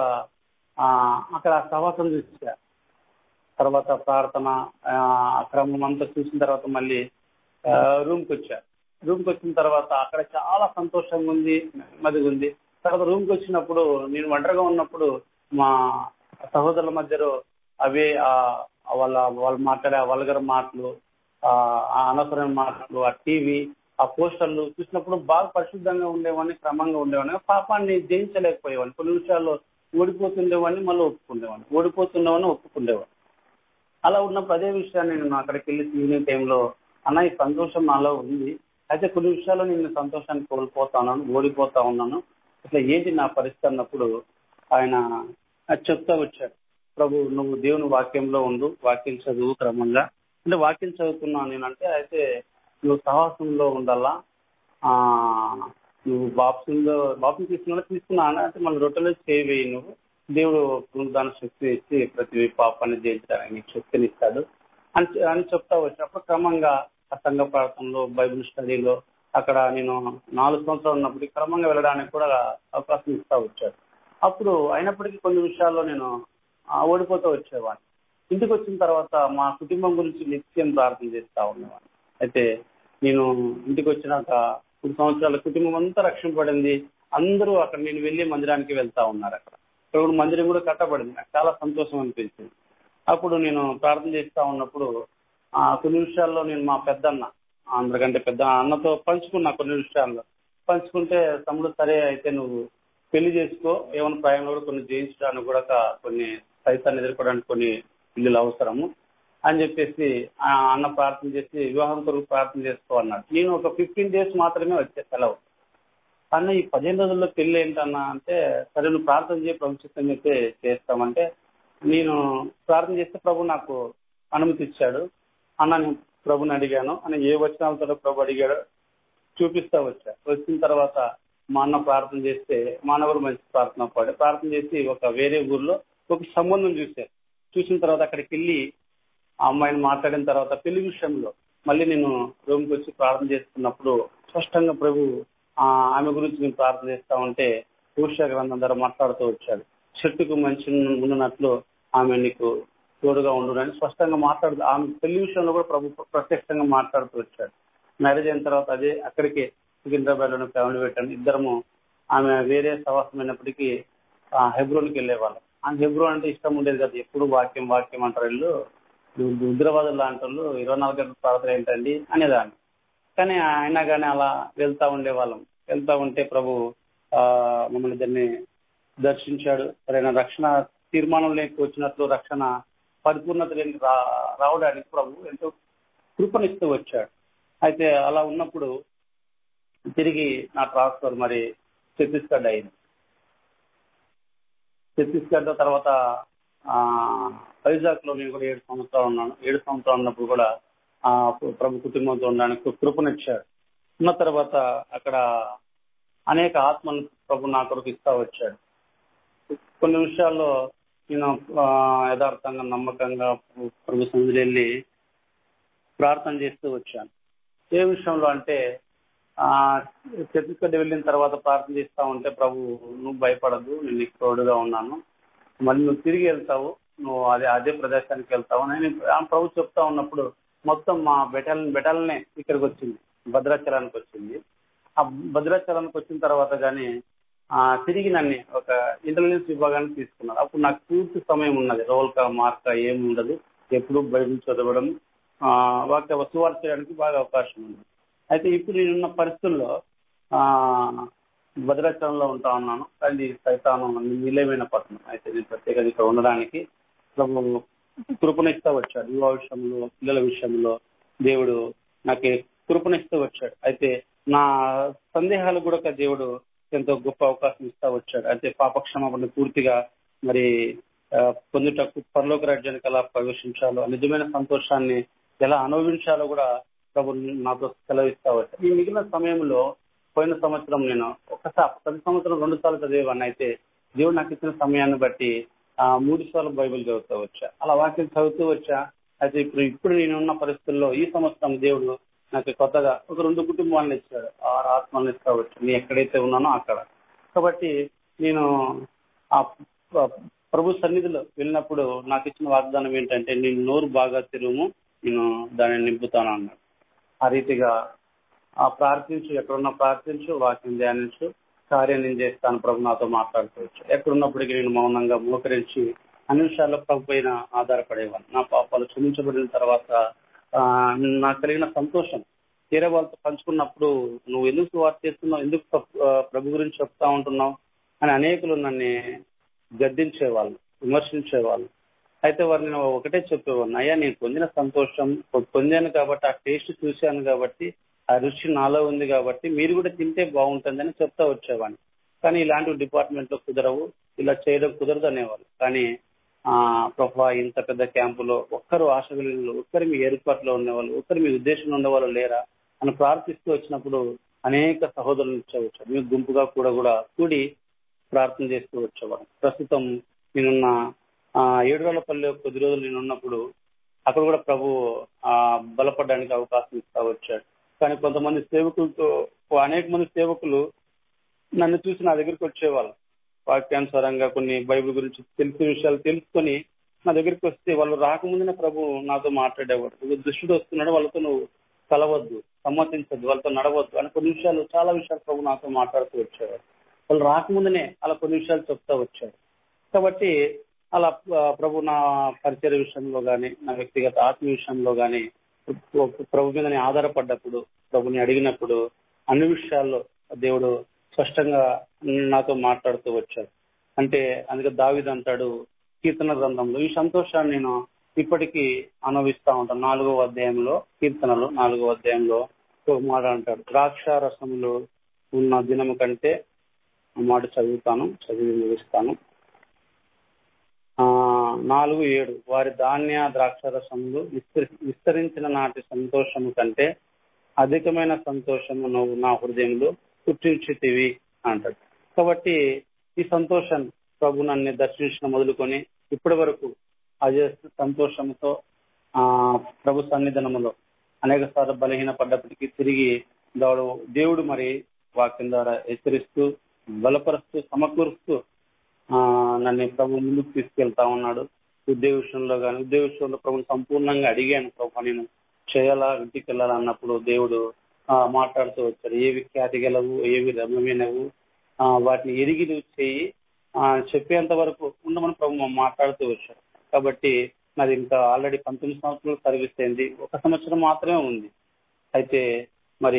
ఆ అక్కడ ఆ సహవాసం చూసా తర్వాత ప్రార్థన ఆ ఆ క్రమం అంతా చూసిన తర్వాత మళ్ళీ రూమ్కి వచ్చా రూమ్కి వచ్చిన తర్వాత అక్కడ చాలా సంతోషంగా ఉంది నెమ్మదిగా ఉంది తర్వాత రూమ్కి వచ్చినప్పుడు నేను ఒంటరిగా ఉన్నప్పుడు మా సహోదరుల మధ్యలో అవే ఆ వాళ్ళ వాళ్ళు మాట్లాడే ఆ వల్గర్ మాటలు ఆ ఆ అనవసరమైన మాటలు ఆ టీవీ ఆ పోస్టర్లు చూసినప్పుడు బాగా పరిశుద్ధంగా ఉండేవాడిని క్రమంగా ఉండేవాడిని పాపాన్ని జయించలేకపోయేవాడిని కొన్ని విషయాల్లో ఓడిపోతుండేవాడిని మళ్ళీ ఒప్పుకుండేవాడిని ఓడిపోతుండేవాడిని ఒప్పుకుండేవాడిని అలా ఉన్నప్పుడు అదే విషయాన్ని నేను అక్కడికి వెళ్ళి ఈవినింగ్ టైంలో అన్న ఈ సంతోషం నాలో ఉంది అయితే కొన్ని విషయాల్లో నేను సంతోషాన్ని కోల్పోతా ఉన్నాను ఓడిపోతా ఉన్నాను ఇట్లా ఏంటి నా పరిస్థితి అన్నప్పుడు ఆయన అది చెప్తా వచ్చాడు ప్రభు నువ్వు దేవుని వాక్యంలో ఉండు వాక్యం చదువు క్రమంగా అంటే వాక్యం చదువుతున్నాను నేనంటే అయితే నువ్వు సహవాసంలో ఉండాలా ఆ నువ్వు బాప్సింలో బాప్సం తీసుకున్నా తీసుకున్నా అంటే మళ్ళీ రొట్టెలో చేయవేయి నువ్వు దేవుడు పునరుద్ధాన శక్తి ఇచ్చి ప్రతి పాపాన్ని జయించడానికి నీకు శక్తిని ఇస్తాడు అని అని చెప్తా వచ్చినప్పుడు క్రమంగా ఆ సంఘ ప్రార్థనలో బైబిల్ స్టడీలో అక్కడ నేను నాలుగు సంవత్సరాలు ఉన్నప్పుడు క్రమంగా వెళ్ళడానికి కూడా అవకాశం ఇస్తా వచ్చాడు అప్పుడు అయినప్పటికీ కొన్ని విషయాల్లో నేను ఆ, ఓడిపోతూ వచ్చేవాడిని ఇంటికి వచ్చిన తర్వాత మా కుటుంబం గురించి నిత్యం ప్రార్థన చేస్తా ఉండేవాడిని అయితే నేను ఇంటికి వచ్చినాక కొన్ని సంవత్సరాల కుటుంబం అంతా రక్షింపబడింది అందరూ అక్కడ నేను వెళ్ళి మందిరానికి వెళ్తా ఉన్నారు అక్కడ ఇప్పుడు మందిరం కూడా కట్టబడింది నాకు చాలా సంతోషం అనిపించింది అప్పుడు నేను ప్రార్థన చేస్తా ఉన్నప్పుడు ఆ కొన్ని విషయాల్లో నేను మా పెద్దన్న అందరికంటే పెద్ద అన్నతో పంచుకున్నా కొన్ని విషయాల్లో పంచుకుంటే తమ్ముడు సరే అయితే నువ్వు పెళ్లి చేసుకో ఏమైనా ప్రాయంలో కూడా కొన్ని జయించడానికి కూడా క- కొన్ని సైతాన్ని ఎదుర్కోవడానికి కొన్ని ఇల్లులు అవసరము అని చెప్పేసి ఆ అన్న ప్రార్థన చేసి వివాహం కొరకు ప్రార్థన చేసుకో అన్నాడు నేను ఒక ఫిఫ్టీన్ డేస్ మాత్రమే వచ్చే సెలవు అన్న ఈ పదిహేను రోజుల్లో పెళ్లి ఏంటన్నా అంటే సరే నువ్వు ప్రార్థన చేయి ప్రభు చిత్తం అయితే చేస్తామంటే నేను ప్రార్థన చేస్తే ప్రభు నాకు అనుమతి ఇచ్చాడు అన్న నేను ప్రభుని అడిగాను అని ఏ వచనాలతో ప్రభు అడిగాడో చూపిస్తా వచ్చా వచ్చిన తర్వాత మా అన్న ప్రార్థన చేస్తే మా అన్న కూడా మంచి ప్రార్థన పాడు ప్రార్థన చేసి ఒక వేరే ఊర్లో ఒక సంబంధం చూశారు చూసిన తర్వాత అక్కడికి వెళ్ళి ఆ అమ్మాయిని మాట్లాడిన తర్వాత పెళ్లి విషయంలో మళ్ళీ నేను రూమ్కి వచ్చి ప్రార్థన చేస్తున్నప్పుడు స్పష్టంగా ప్రభు ఆ ఆమె గురించి నేను ప్రార్థన చేస్తా ఉంటే పురుష గ్రంథం ద్వారా మాట్లాడుతూ వచ్చాడు చెట్టుకు మంచి ఉన్నట్లు ఆమె నీకు తోడుగా ఉండునని స్పష్టంగా మాట్లాడుతూ ఆమె పెళ్లి విషయంలో కూడా ప్రభు ప్రత్యక్షంగా మాట్లాడుతూ వచ్చాడు మ్యారేజ్ అయిన తర్వాత అదే అక్కడికే సికింద్రాబాద్ లో ఫ్యామిలీ పెట్టాను ఇద్దరము ఆమె వేరే సవాసమైనప్పటికీ ఆ హెబ్రోన్కి వెళ్ళేవాళ్ళం ఆ హెబ్రోన్ అంటే ఇష్టం ఉండేది కదా ఎప్పుడు వాక్యం వాక్యం అంటారు వీళ్ళు ఉగ్రవాదులు లాంటి వాళ్ళు ఇరవై నాలుగు గంటల ప్రార్థన ఏంటండి అనేదాన్ని కానీ అయినా కానీ అలా వెళ్తా ఉండేవాళ్ళం వెళ్తా ఉంటే ప్రభు ఆ మమ్మల్ని దాన్ని దర్శించాడు సరైన రక్షణ తీర్మానం లేక వచ్చినట్లు రక్షణ పరిపూర్ణత లేని రా రావడానికి ప్రభు ఎంతో కృపనిస్తూ వచ్చాడు అయితే అలా ఉన్నప్పుడు తిరిగి నా ట్రాన్స్ఫర్ మరి ఛత్తీస్గఢ్ అయింది ఛత్తీస్గఢ్ తర్వాత ఆ, వైజాగ్ లో నేను కూడా ఏడు సంవత్సరాలు ఉన్నాను ఏడు సంవత్సరాలు ఉన్నప్పుడు కూడా ఆ ప్రభు కుటుంబంతో ఉండడానికి కృపనిచ్చాడు ఉన్న తర్వాత అక్కడ అనేక ఆత్మలు ప్రభు నా కొరకు ఇస్తా వచ్చాడు కొన్ని విషయాల్లో నేను ఆ, యథార్థంగా నమ్మకంగా ప్రభు సన్నిధిలో వెళ్ళి ప్రార్థన చేస్తూ వచ్చాను ఏ విషయంలో అంటే ఆ ఛత్తీస్గఢ్ వెళ్ళిన తర్వాత ప్రార్థన చేస్తా ఉంటే ప్రభు నువ్వు భయపడద్దు నేను నీకు తోడుగా ఉన్నాను మళ్ళీ నువ్వు తిరిగి వెళ్తావు నువ్వు అదే అదే ప్రదేశానికి వెళ్తావు అని నేను ఆ ప్రభు చెప్తా ఉన్నప్పుడు మొత్తం మా బెటాలియన్ బెటాలనే ఇక్కడికి వచ్చింది భద్రాచలానికి వచ్చింది ఆ భద్రాచలానికి వచ్చిన తర్వాత కానీ ఆ తిరిగి నన్ను ఒక ఇంటెలిజెన్స్ విభాగానికి తీసుకున్నారు అప్పుడు నాకు పూర్తి సమయం ఉన్నది రోల్కా మార్క ఏమి ఉండదు ఎప్పుడు బయట చదవడం ఆ వాక్య వస్తువాలు చేయడానికి బాగా అవకాశం ఉంది అయితే ఇప్పుడు నేనున్న పరిస్థితుల్లో ఆ భద్రాచలంలో ఉంటా ఉన్నాను అది సైతానం నిలయమైన పట్టణం అయితే నేను ప్రత్యేకంగా ఇక్కడ ఉండడానికి ప్రభు కృపనిస్తూ వచ్చాడు యువ విషయంలో పిల్లల విషయంలో దేవుడు నాకు కృపనిస్తూ వచ్చాడు అయితే నా సందేహాలు కూడా ఒక దేవుడు ఎంతో గొప్ప అవకాశం ఇస్తా వచ్చాడు అయితే పాపక్షమాపణ పూర్తిగా మరి ఆ, పొందుటకు పరలోక రాజ్యానికి ఎలా ప్రవేశించాలో నిజమైన సంతోషాన్ని ఎలా అనుభవించాలో కూడా ప్రభు నాతో సెలవిస్తా వచ్చాడు ఈ మిగిలిన సమయంలో పోయిన సంవత్సరం నేను ఒకసారి ప్రతి సంవత్సరం రెండు సార్లు చదివేవాడిని అయితే దేవుడు నాకు ఇచ్చిన సమయాన్ని బట్టి ఆ మూడు సార్లు బైబిల్ చదువుతూ వచ్చా అలా వాక్యం చదువుతూ వచ్చా అయితే ఇప్పుడు ఇప్పుడు నేను ఉన్న పరిస్థితుల్లో ఈ సంవత్సరం దేవుడు నాకు కొత్తగా ఒక రెండు కుటుంబాలను ఇచ్చాడు ఆరు ఆత్మలను ఇస్తా వచ్చి నేను ఎక్కడైతే ఉన్నానో అక్కడ కాబట్టి నేను ఆ ప- ప్రభు సన్నిధిలో వెళ్ళినప్పుడు నాకు ఇచ్చిన వాగ్దానం ఏంటంటే నేను నోరు బాగా తిరుము నేను దానిని నింపుతాను అన్నాడు ఆ రీతిగా ఆ ప్రార్థించు ఎక్కడున్నా ప్రార్థించు వాక్యం ధ్యానించు కార్యం నేను చేస్తాను ప్రభు నాతో మాట్లాడుకోవచ్చు ఎక్కడున్నప్పటికీ నేను మౌనంగా మోకరించి అన్ని విషయాల్లో ప్రభు పైన ఆధారపడేవాడిని నా పాపాలు క్షమించబడిన తర్వాత ఆ, నాకు కలిగిన సంతోషం వేరే వాళ్ళతో పంచుకున్నప్పుడు నువ్వు ఎందుకు వార్త చేస్తున్నావు ఎందుకు ప్రభు- ఆ, ప్రభు గురించి చెప్తా ఉంటున్నావు అని అనేకులు నన్ను గద్దించేవాళ్ళు విమర్శించేవాళ్ళు అయితే వారు నేను ఒకటే చెప్పేవాడిని అయ్యా నేను పొందిన సంతోషం పొందాను కాబట్టి ఆ టేస్ట్ చూశాను కాబట్టి ఆ రుచి నాలో ఉంది కాబట్టి మీరు కూడా తింటే బాగుంటుందని చెప్తా వచ్చేవాడిని కానీ ఇలాంటి డిపార్ట్మెంట్ లో కుదరవు ఇలా చేయడం కుదరదు అనేవాళ్ళు కానీ ఆ ప్రభా ఇంత పెద్ద క్యాంపులో ఒక్కరు ఆశ కలిగిన ఒక్కరు మీ ఏర్పాట్లో ఉండేవాళ్ళు ఒక్కరు మీ ఉద్దేశంలో ఉండేవాళ్ళు లేరా అని ప్రార్థిస్తూ వచ్చినప్పుడు అనేక సహోదరులు ఇచ్చేవచ్చు మీ గుంపుగా కూడా కూడా కూడి ప్రార్థన చేస్తూ వచ్చేవాడు ప్రస్తుతం నేనున్న ఆ ఏడుగలపల్లి కొద్ది రోజులు నేను ఉన్నప్పుడు అక్కడ కూడా ప్రభు ఆ బలపడడానికి అవకాశం ఇస్తా వచ్చాడు కానీ కొంతమంది సేవకులతో అనేక మంది సేవకులు నన్ను చూసి నా దగ్గరికి వచ్చేవాళ్ళు వాక్యానుసారంగా కొన్ని బైబిల్ గురించి తెలిసిన విషయాలు తెలుసుకొని నా దగ్గరికి వస్తే వాళ్ళు రాకముందునే ప్రభు నాతో మాట్లాడేవాడు "నువ్వు దుష్టుడు వస్తున్నాడు వాళ్ళతో నువ్వు కలవద్దు సమ్మతించద్దు వాళ్ళతో నడవద్దు అని కొన్ని విషయాలు చాలా విషయాలు ప్రభు నాతో మాట్లాడుతూ వచ్చేవాడు వాళ్ళు రాకముందునే అలా కొన్ని విషయాలు చెప్తా వచ్చాడు కాబట్టి అలా ఆ, ప్రభు నా పరిచయ విషయంలో గాని నా వ్యక్తిగత ఆత్మ విషయంలో గాని ప్రభు మీద నేను ఆధారపడ్డప్పుడు ప్రభుని అడిగినప్పుడు అన్ని విషయాల్లో దేవుడు స్పష్టంగా నాతో మాట్లాడుతూ వచ్చాడు అంటే అందుకే దావిద్ అంటాడు కీర్తన గ్రంథంలో ఈ సంతోషాన్ని నేను ఇప్పటికీ అనుభవిస్తా ఉంటాను నాలుగో అధ్యాయంలో కీర్తనలు నాలుగో అధ్యాయంలో ఒక మాట అంటాడు ద్రాక్ష రసములు ఉన్న దినము కంటే ఆ మాట చదువుతాను చదివి ముగిస్తాను ఆ నాలుగు ఏడు వారి ధాన్య ద్రాక్ష రసములు విస్తరి- విస్తరించిన నాటి సంతోషము కంటే అధికమైన సంతోషము నువ్వు నా హృదయంలో పుట్టించితివి అంటాడు కాబట్టి ఈ సంతోషం ప్రభు నన్ను దర్శించిన మొదలుకొని ఇప్పటి వరకు అదే సంతోషంతో ఆ ప్రభు సన్నిధానములో అనేక సార్లు బలహీన పడ్డప్పటికీ తిరిగి దేవుడు దేవుడు మరి వాక్యం ద్వారా హెచ్చరిస్తూ బలపరుస్తూ సమకూరుస్తూ ఆ, నన్ను ప్రభు ముందుకు తీసుకెళ్తా ఉన్నాడు ఉద్యోగ విషయంలో కానీ ఉద్యోగ విషయంలో ప్రభు సంపూర్ణంగా అడిగాను ప్రభు నేను చేయాలా ఇంటికి వెళ్ళాలా అన్నప్పుడు దేవుడు ఆ, మాట్లాడుతూ వచ్చాడు ఏవి ఖ్యాతి గలవు ఏవి రమ్యమైనవు ఆ, వాటిని ఎరిగి నువ్వు చేయి ఆ, చెప్పేంత వరకు ఉండమని ప్రభు మాట్లాడుతూ వచ్చాడు కాబట్టి నాది ఇంకా ఆల్రెడీ పంతొమ్మిది సంవత్సరాలు సర్వీస్ అయింది ఒక సంవత్సరం మాత్రమే ఉంది అయితే మరి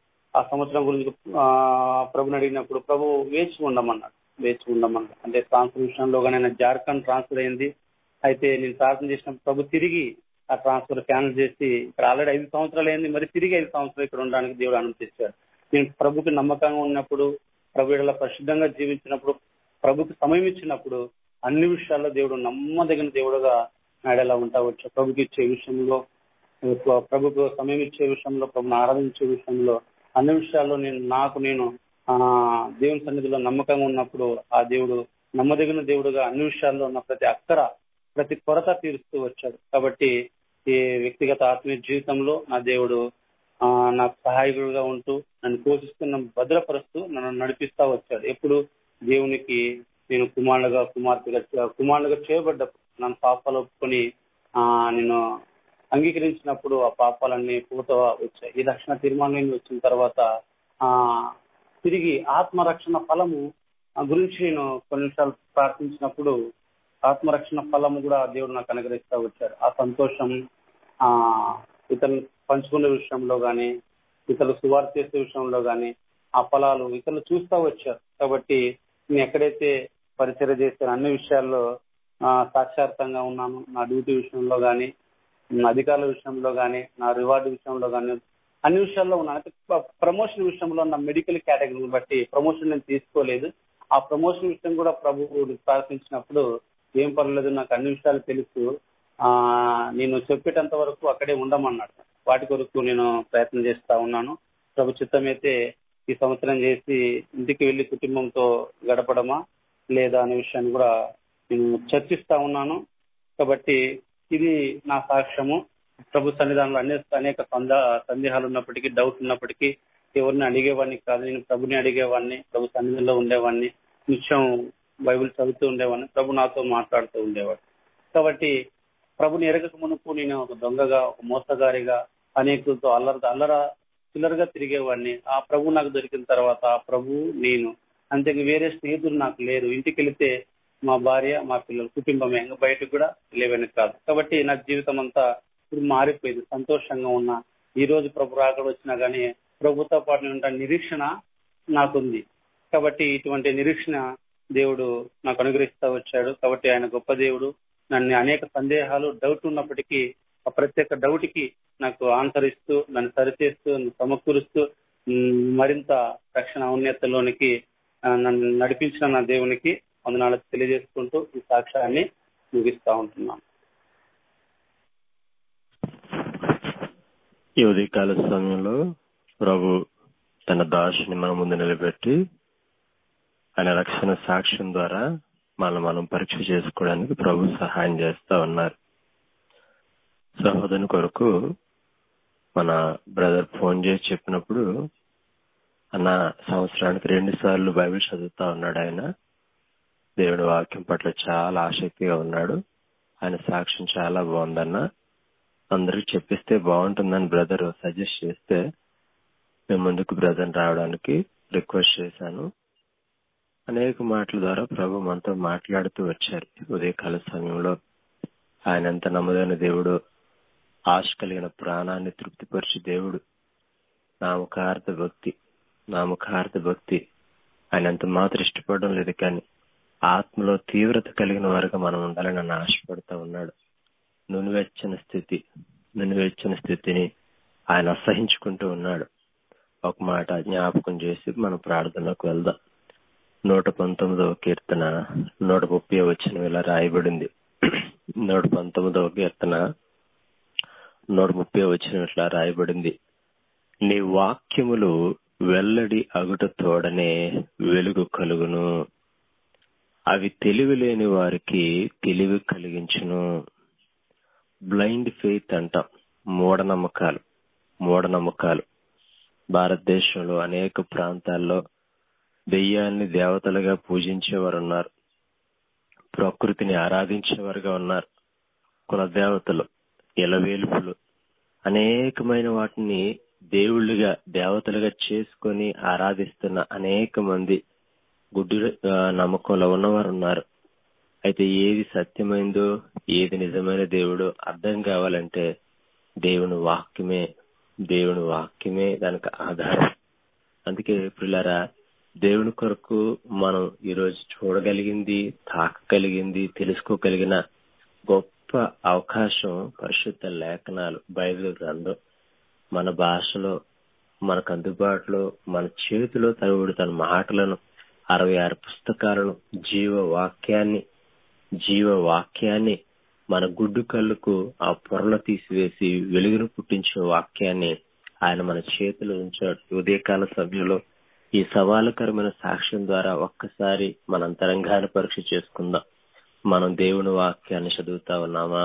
ఆ సంవత్సరం గురించి ఆ, ప్రభుని అడిగినప్పుడు ప్రభు వేచి ఉండమన్నాడు వేచి ఉండమన్నాడు అంటే ట్రాన్స్ఫర్ విషయంలో కానీ ఆయన జార్ఖండ్ ట్రాన్స్ఫర్ అయింది అయితే నేను ప్రార్థన చేసినప్పుడు ప్రభు తిరిగి ఆ ట్రాన్స్ఫర్ క్యాన్సిల్ చేసి ఇక్కడ ఆల్రెడీ ఐదు సంవత్సరాలు అయింది మరి తిరిగి ఐదు సంవత్సరాలు ఇక్కడ ఉండడానికి దేవుడు అనుమతిచ్చాడు నేను ప్రభుకి నమ్మకంగా ఉన్నప్పుడు ప్రభు ఇలా పరిశుద్ధంగా జీవించినప్పుడు ప్రభుకి సమయం ఇచ్చినప్పుడు అన్ని విషయాల్లో దేవుడు నమ్మదగిన దేవుడుగా నాడేలా ఉంటా వచ్చు ప్రభుకి ఇచ్చే విషయంలో ప్రభుకు సమయం ఇచ్చే విషయంలో ప్రభుని ఆరాధించే విషయంలో అన్ని విషయాల్లో నేను నాకు నేను ఆ దేవుని సన్నిధిలో నమ్మకంగా ఉన్నప్పుడు ఆ దేవుడు నమ్మదగిన దేవుడుగా అన్ని విషయాల్లో ఉన్న ప్రతి అక్కర ప్రతి కొరత తీరుస్తూ వచ్చాడు కాబట్టి ఈ వ్యక్తిగత ఆత్మీయ జీవితంలో నా దేవుడు ఆ నాకు సహాయకుడుగా ఉంటూ నన్ను పోషిస్తున్న భద్రపరుస్తూ నన్ను నడిపిస్తా వచ్చాడు ఎప్పుడు దేవునికి నేను కుమారుడుగా కుమార్తెగా కుమారుడుగా చేయబడ్డప్పుడు నన్ను పాపాలు ఒప్పుకొని ఆ నేను అంగీకరించినప్పుడు ఆ పాపాలన్నీ పూత వచ్చాయి ఈ రక్షణ తీర్మానం వచ్చిన తర్వాత ఆ తిరిగి ఆత్మరక్షణ ఫలము ఆ గురించి నేను కొన్ని నిమిషాలు ప్రార్థించినప్పుడు ఆత్మరక్షణ ఫలము కూడా దేవుడు నాకు అనుగ్రహిస్తా వచ్చాడు ఆ సంతోషం ఆ ఇతరులు పంచుకునే విషయంలో గాని ఇతరులు సువార్త చేసే విషయంలో గాని ఆ ఫలాలు ఇతరులు చూస్తా వచ్చారు కాబట్టి నేను ఎక్కడైతే పరిచయం చేసిన అన్ని విషయాల్లో ఆ, సాక్షార్థంగా ఉన్నాను నా డ్యూటీ విషయంలో గాని నా అధికారుల విషయంలో గాని నా రివార్డు విషయంలో గాని అన్ని విషయాల్లో ఉన్నాను అయితే ప్రమోషన్ విషయంలో నా మెడికల్ కేటగిరీని బట్టి ప్రమోషన్ నేను తీసుకోలేదు ఆ ప్రమోషన్ విషయం కూడా ప్రభువు ప్రార్థించినప్పుడు ఏం పర్లేదు నాకు అన్ని విషయాలు తెలుసు ఆ నేను చెప్పేటంత వరకు అక్కడే ఉండమన్నాడు వాటి కొరకు నేను ప్రయత్నం చేస్తా ఉన్నాను ప్రభు చిత్తం అయితే ఈ సంవత్సరం చేసి ఇంటికి వెళ్లి కుటుంబంతో గడపడమా లేదా అనే విషయాన్ని కూడా నేను చర్చిస్తా ఉన్నాను కాబట్టి ఇది నా సాక్ష్యము ప్రభు సన్నిధానంలో అనే అనేక సంద సందేహాలు ఉన్నప్పటికీ డౌట్ ఉన్నప్పటికీ ఎవరిని అడిగేవాడిని కాదు నేను ప్రభుని అడిగేవాడిని ప్రభు సన్నిధిలో ఉండేవాడిని నిత్యం బైబిల్ చదువుతూ ఉండేవాడిని ప్రభు నాతో మాట్లాడుతూ ఉండేవాడు కాబట్టి ప్రభుని ఎరగక మునుపు నేను ఒక దొంగగా ఒక మోసగారిగా అనేకులతో అల్లర అల్లర చిల్లరగా తిరిగేవాడిని ఆ ప్రభు నాకు దొరికిన తర్వాత ఆ ప్రభు నేను అంతే వేరే స్నేహితులు నాకు లేరు ఇంటికి వెళితే మా భార్య మా పిల్లలు కుటుంబమే ఇంకా బయటకు కూడా లేవని కాదు కాబట్టి నా జీవితం అంతా ఇప్పుడు మారిపోయింది సంతోషంగా ఉన్నా ఈ రోజు ప్రభు రాకడ వచ్చినా గానీ ప్రభుతో పాటు నేను ఉంటాను నిరీక్షణ నాకుంది కాబట్టి ఇటువంటి నిరీక్షణ దేవుడు నాకు అనుగ్రహిస్తా వచ్చాడు కాబట్టి ఆయన గొప్ప దేవుడు నన్ను అనేక సందేహాలు డౌట్ ఉన్నప్పటికీ ఆ ప్రత్యేక డౌట్ కి నాకు ఆన్సర్ ఇస్తూ నన్ను సరిచేస్తూ నన్ను సమకూరుస్తూ ఉమ్, మరింత రక్షణ ఔన్నత్యంలోనికి ఆ, నన్ను నడిపించిన నా దేవునికి వందనాలు తెలియజేసుకుంటూ ఈ సాక్ష్యాన్ని ముగిస్తా ఉంటున్నాను ఈ ఉదయకాల సమయంలో ప్రభు తన దాసుని మన ముందు నిలబెట్టి ఆయన రక్షణ సాక్ష్యం ద్వారా మనం మనం పరీక్ష చేసుకోవడానికి ప్రభు సహాయం చేస్తా ఉన్నారు సహోదరుని కొరకు మన బ్రదర్ ఫోన్ చేసి చెప్పినప్పుడు అన్న సంవత్సరానికి రెండు సార్లు బైబిల్ చదువుతా ఉన్నాడు ఆయన దేవుడి వాక్యం పట్ల చాలా ఆసక్తిగా ఉన్నాడు ఆయన సాక్ష్యం చాలా బాగుందన్న అందరికి చెప్పిస్తే బాగుంటుందని బ్రదర్ సజెస్ట్ చేస్తే మేము ముందుకు బ్రదర్ రావడానికి రిక్వెస్ట్ చేశాను అనేక మాటల ద్వారా ప్రభు మనతో మాట్లాడుతూ వచ్చారు ఉదయకాల సమయంలో ఆయన ఎంత నమ్మదైన దేవుడు ఆశ కలిగిన ప్రాణాన్ని తృప్తిపరిచి దేవుడు నామకార్థ భక్తి నామకార్థ భక్తి ఆయన ఎంత మాత్రం ఇష్టపడడం లేదు కానీ ఆత్మలో తీవ్రత కలిగిన వారుగా మనం ఉండాలని నన్ను ఆశపడుతూ ఉన్నాడు నునువెచ్చని స్థితి నునువెచ్చని స్థితిని ఆయన అసహించుకుంటూ ఉన్నాడు ఒక మాట జ్ఞాపకం చేసి మన ప్రార్థనలోకి వెళ్దాం నూట పంతొమ్మిదవ కీర్తన నూట ముప్పై వచ్చిన ఇలా రాయబడింది నూట పంతొమ్మిదవ కీర్తన నూట ముప్పై వచ్చిన ఇట్లా రాయబడింది నీ వాక్యములు వెల్లడి అగుట తోడనే వెలుగు కలుగును అవి తెలివి లేని వారికి తెలివి కలిగించును బ్లైండ్ ఫెయిత్ అంటాం మూఢనమ్మకాలు మూఢనమ్మకాలు భారతదేశంలో అనేక ప్రాంతాల్లో దెయ్యాన్ని దేవతలుగా పూజించేవారు ఉన్నారు ప్రకృతిని ఆరాధించేవారుగా ఉన్నారు కుల దేవతలు ఇలవేలుపులు అనేకమైన వాటిని దేవుళ్ళుగా దేవతలుగా చేసుకొని ఆరాధిస్తున్న అనేక మంది గుడ్డి ఆ, నమ్మకంలో ఉన్నవారు ఉన్నారు అయితే ఏది సత్యమైందో ఏది నిజమైన దేవుడో అర్థం కావాలంటే దేవుని వాక్యమే దేవుని వాక్యమే దానికి ఆధారం అందుకే పిల్లరా దేవుని కొరకు మనం ఈరోజు చూడగలిగింది తాకగలిగింది తెలుసుకోగలిగిన గొప్ప అవకాశం పరిశుద్ధ లేఖనాలు బైబిల్ గ్రంథం మన భాషలో మనకు అందుబాటులో మన చేతిలో తనవుడు తన మాటలను అరవై ఆరు పుస్తకాలను జీవ వాక్యాన్ని జీవ వాక్యాన్ని మన గుడ్డు కళ్ళకు ఆ పొరలు తీసివేసి వెలుగును పుట్టించే వాక్యాన్ని ఆయన మన చేతిలో ఉంచాడు ఈ ఉదయకాల సమయంలో ఈ సవాలుకరమైన సాక్ష్యం ద్వారా ఒక్కసారి మన అంతరంగాన్ని పరీక్ష చేసుకుందాం మనం దేవుని వాక్యాన్ని చదువుతా ఉన్నామా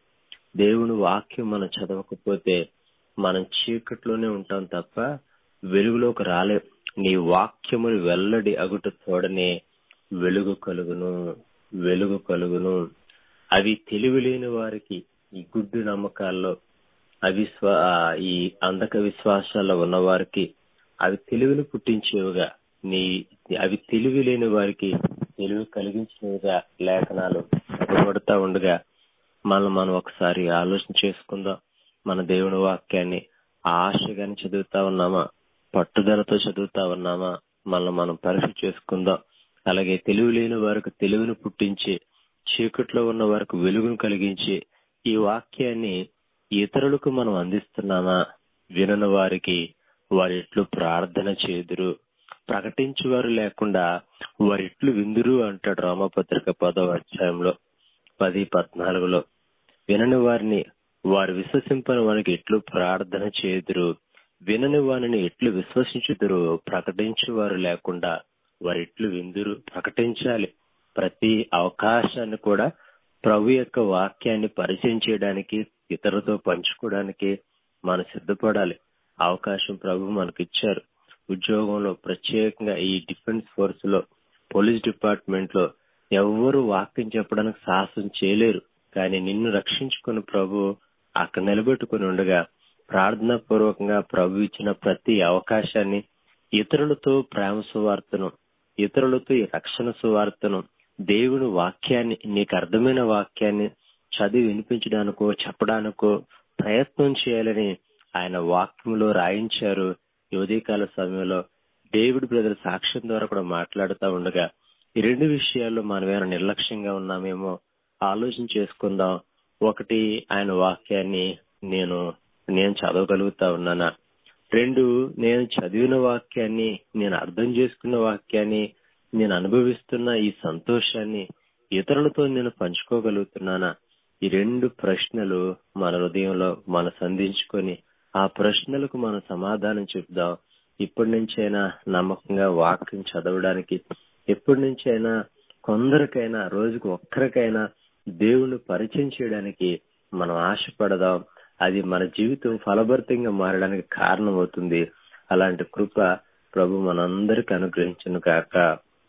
దేవుని వాక్యం మనం చదవకపోతే మనం చీకట్లోనే ఉంటాం తప్ప వెలుగులోకి రాలేం నీ వాక్యములు వెల్లడి అగుట తోడనే వెలుగు కలుగును వెలుగు కలుగును అవి తెలివి లేని వారికి ఈ గుడ్డు నమ్మకాల్లో అవిశ్వా ఆ, ఈ అంధక విశ్వాసాల్లో ఉన్న వారికి అవి తెలివిని పుట్టించేవిగా నీ అవి తెలివి లేని వారికి తెలివి కలిగించినవిగా లేఖనాలు చెప్పబడుతా ఉండగా మనం మనం ఒకసారి ఆలోచన చేసుకుందాం మన దేవుని వాక్యాన్ని ఆశగాని చదువుతా ఉన్నామా పట్టుదలతో చదువుతా ఉన్నామా మనల్ని మనం పరీక్ష చేసుకుందాం అలాగే తెలివి లేని వారికి తెలివిని పుట్టించి చీకట్లో ఉన్న వారికి వెలుగును కలిగించి ఈ వాక్యాన్ని ఇతరులకు మనం అందిస్తున్నామా వినని వారికి వారిట్లు ప్రార్థన చేదురు ప్రకటించేవారు లేకుండా వారిట్లు విందురు అంటాడు రామపత్రిక పదవ అధ్యాయంలో పది పద్నాలుగులో వినని వారిని వారు విశ్వసింపని వారికి ఎట్లు ప్రార్థన చేదురు వినని వారిని ఎట్లు విశ్వసించుదురు ప్రకటించేవారు లేకుండా వారి ఎట్లు విందురు ప్రకటించాలి ప్రతి అవకాశాన్ని కూడా ప్రభు యొక్క వాక్యాన్ని పరిచయం చేయడానికి ఇతరులతో పంచుకోవడానికి మనం సిద్ధపడాలి అవకాశం ప్రభు మనకి ఇచ్చారు ఉద్యోగంలో ప్రత్యేకంగా ఈ డిఫెన్స్ ఫోర్స్ లో పోలీస్ డిపార్ట్మెంట్ లో ఎవ్వరు వాక్యం చెప్పడానికి సాహసం చేయలేరు కానీ నిన్ను రక్షించుకుని ప్రభు అక్కడ నిలబెట్టుకుని ఉండగా ప్రార్థన పూర్వకంగా ప్రభు ఇచ్చిన ప్రతి అవకాశాన్ని ఇతరులతో ప్రేమ సువార్తను ఇతరులతో ఈ రక్షణ సువార్తను దేవుని వాక్యాన్ని నీకు అర్థమైన వాక్యాన్ని చదివి వినిపించడానికో చెప్పడానికో ప్రయత్నం చేయాలని ఆయన వాక్యంలో రాయించారు ఈ ఉదయకాల సమయంలో డేవిడ్ బ్రదర్ సాక్ష్యం ద్వారా కూడా మాట్లాడుతూ ఉండగా ఈ రెండు విషయాల్లో మనం ఏమైనా నిర్లక్ష్యంగా ఉన్నామేమో ఆలోచన చేసుకుందాం ఒకటి ఆయన వాక్యాన్ని నేను నేను చదవగలుగుతా ఉన్నానా రెండు నేను చదివిన వాక్యాన్ని నేను అర్థం చేసుకున్న వాక్యాన్ని నేను అనుభవిస్తున్న ఈ సంతోషాన్ని ఇతరులతో నేను పంచుకోగలుగుతున్నానా ఈ రెండు ప్రశ్నలు మన హృదయంలో మన సంధించుకొని ఆ ప్రశ్నలకు మనం సమాధానం చెప్దాం ఇప్పటి నుంచైనా నమ్మకంగా వాక్యం చదవడానికి ఎప్పటి నుంచైనా కొందరికైనా రోజుకు ఒక్కరికైనా దేవుణ్ణి పరిచయం చేయడానికి మనం ఆశపడదాం అది మన జీవితం ఫలభరితంగా మారడానికి కారణమవుతుంది అలాంటి కృప ప్రభు మనందరికి అనుగ్రహించను కాక